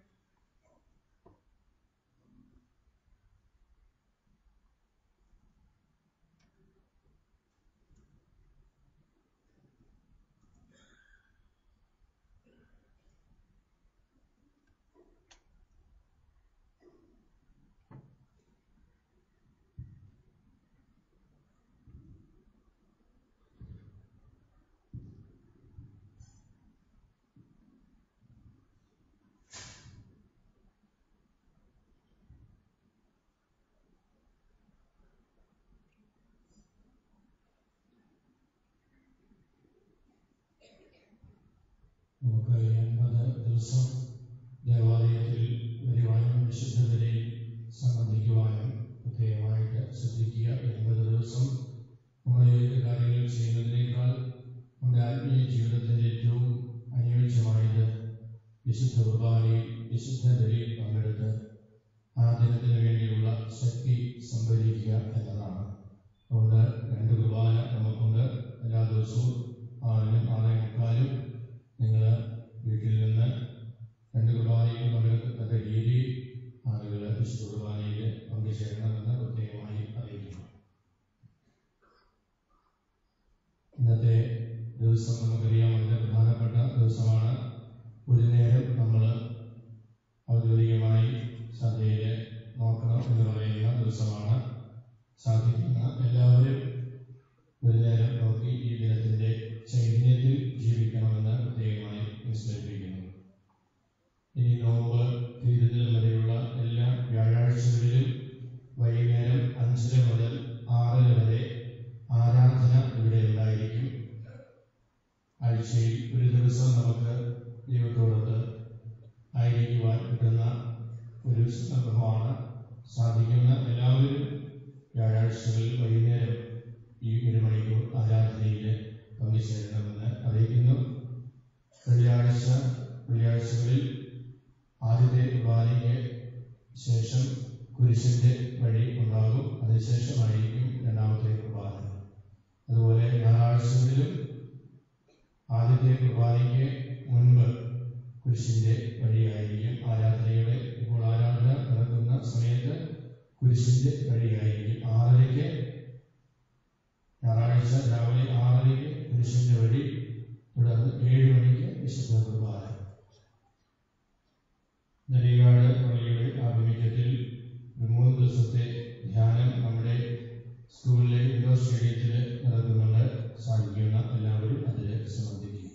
നമുക്ക് ഈ അൻപത് ദിവസം ദേവാലയത്തിൽ വരുവാനും വിശുദ്ധതയിൽ സംബന്ധിക്കുവാനും പ്രത്യേകമായിട്ട് ശ്രദ്ധിക്കുക എൺപത് ദിവസം നമ്മൾ ഏത് കാര്യങ്ങൾ ചെയ്യുന്നതിനേക്കാൾ നമ്മുടെ ആത്മീയ ജീവിതത്തിൻ്റെ ഏറ്റവും അനുയോജ്യമായത് വിശുദ്ധ കുർബാനയിൽ വിശുദ്ധ ബലിയിൽ പങ്കെടുത്ത് ആ ദിനത്തിന് വേണ്ടിയുള്ള ശക്തി സംഭരിക്കുക എന്നതാണ് അതുകൊണ്ട് രണ്ട് കുർബാന നമുക്കുണ്ട് എല്ലാ ദിവസവും ആറിനും ആറേ മുക്കാലും നിങ്ങൾ വീട്ടിൽ നിന്ന് രണ്ട് കുർബാനയിൽ പങ്കെടുക്കത്തക്ക രീതിയിൽ ആളുകൾ വിശുദ്ധ കുർബാനയിൽ പങ്കുചേരണമെന്ന് പ്രത്യേകമായി അറിയിക്കുന്നു ഇന്നത്തെ ദിവസം നമുക്കറിയാം വളരെ പ്രധാനപ്പെട്ട ദിവസമാണ് ഒരു നേരം നമ്മൾ ഔദ്യോഗികമായി സഭയിൽ നോക്കണം എന്ന് പറയുന്ന ദിവസമാണ് സാധിക്കുന്ന എല്ലാവരും ഒരു നേരം നോക്കി ഈ ദിനത്തിന്റെ ചൈതന്യത്തിൽ ജീവിക്കണമെന്ന് പ്രത്യേകമായി അനുസ്മരിപ്പിക്കുന്നു ഇനി നോമ്പ് തീരുന്നതിന് വരെയുള്ള എല്ലാ വ്യാഴാഴ്ചകളിലും വൈകുന്നേരം അഞ്ചര മുതൽ ആറര വരെ ആരാധന ഇവിടെ ഉണ്ടായിരിക്കും ആഴ്ചയിൽ ഒരു ദിവസം നമുക്ക് ദൈവത്തോടൊത്ത് ആയിരിക്കുവാൻ കിട്ടുന്ന ഒരു സന്ദർഭമാണ് സാധിക്കുന്ന എല്ലാവരും വ്യാഴാഴ്ചകളിൽ വൈകുന്നേരം ഈ ഒരു മണിക്കൂർ ആരാധനയിൽ പങ്കുചേരണമെന്ന് അറിയിക്കുന്നു വെള്ളിയാഴ്ച വെള്ളിയാഴ്ചകളിൽ ആദ്യത്തെ കുർബാനയ്ക്ക് ശേഷം കുരിശിന്റെ വഴി ഉണ്ടാകും അതിനുശേഷമായിരിക്കും രണ്ടാമത്തെ കുർബാന അതുപോലെ ഞായറാഴ്ചകളിലും ആദ്യത്തെ കുർബാനയ്ക്ക് മുൻപ് കുരിശിന്റെ വഴിയായിരിക്കും ആരാധനയുടെ ഇപ്പോൾ ആരാധന നടക്കുന്ന സമയത്ത് കുരിശിന്റെ വഴിയായിരിക്കും ആറരയ്ക്ക് ഞായറാഴ്ച രാവിലെ ആറരയ്ക്ക് കുരിശിന്റെ വഴി തുടർന്ന് ഏഴ് മണിക്ക് വിശുദ്ധ കുർബാന നെടികാട് പള്ളിയുടെ ആഭിമുഖ്യത്തിൽ ഒരു മൂന്ന് ദിവസത്തെ ധ്യാനം നമ്മുടെ സ്കൂളിലെ ഇൻഡോർ സ്റ്റേഡിയത്തിൽ നടക്കുന്നുണ്ട് സാധിക്കുന്ന എല്ലാവരും അതിൽ സംബന്ധിക്കും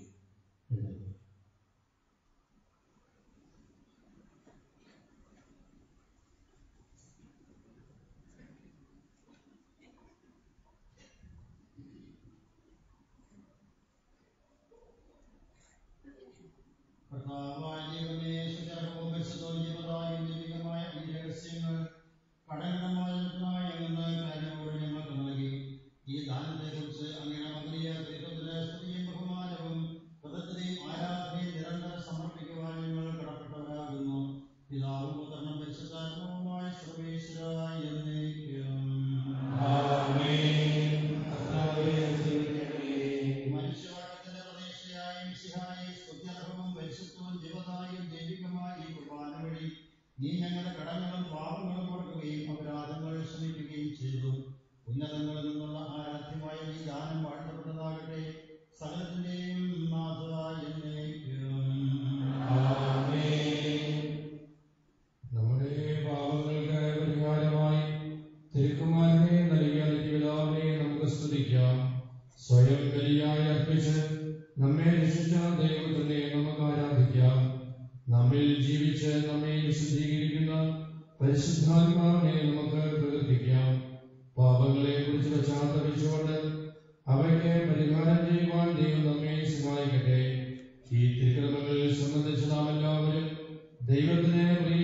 കർത്താവായ ദൈവമേ, സുചരവും പരിശുദ്ധവും ജീവദായകവും ദൈവികമായ ഈ രഹസ്യങ്ങൾ കടങ്കമായ എന്ന് കാര്യങ്ങളോട് ഞങ്ങൾക്ക് നൽകി ഈ ദാനത്തെക്കുറിച്ച് അങ്ങനെ മകനീയ ദൈവത്തിന് സ്തുതിയും ബഹുമാനവും കൃതജ്ഞതയും ആരാധനയും നിരന്തരം സമർപ്പിക്കുവാൻ ഞങ്ങൾ കടപ്പെട്ടവരാകുന്നു പിതാവും പുത്രനും പരിശുദ്ധാത്മാവുമായ സർവേശ്വരായ എന്നേക്കും മനുഷ്യവർഗത്തിന്റെ പ്രതീക്ഷയായ മിശിഹായെ സ്തുത്യർഹവും പരിശുദ്ധവും ജീവതായും ദൈവികമായ ഈ കുർബാന വഴി നീ ഞങ്ങളുടെ കടങ്ങളും പാപങ്ങളും കൊടുക്കുകയും അപരാധങ്ങൾ ക്ഷമിക്കുകയും ചെയ്തു ഉന്നതങ്ങളിൽ നിന്നുള്ള ആരാധ്യമായ ഈ ദാനം വാഴ്ത്തപ്പെട്ടതാകട്ടെ സകലത്തിന്റെയും നാഥായ എന്നേക്കും നമ്മുടെ പാപങ്ങൾക്ക് പരിഹാരമായി തിരുക്കുമാരനെ നൽകിയ നിത്യപിതാവിനെ നമുക്ക് സ്തുതിക്കാം സ്വയം ബലിയായി അർപ്പിച്ച് നമ്മെ രക്ഷിച്ച ദൈവത്തിനെ നമുക്ക് ആരാധിക്കാം നമ്മിൽ ജീവിച്ച് നമ്മെ വിശുദ്ധീകരിക്കുന്ന പരിശുദ്ധാത്മാവിനെ നമുക്ക് പ്രകീർത്തിക്കാം പാപങ്ങളെ കുറിച്ച് പശ്ചാത്തപിച്ചുകൊണ്ട് അവയ്ക്ക് പരിഹാരം ചെയ്യുവാൻ ദൈവം നമ്മെ സഹായിക്കട്ടെ ഈ തിരുക്രമങ്ങളിൽ സംബന്ധിച്ച് നാം എല്ലാവരും ദൈവത്തിന് പ്രിയ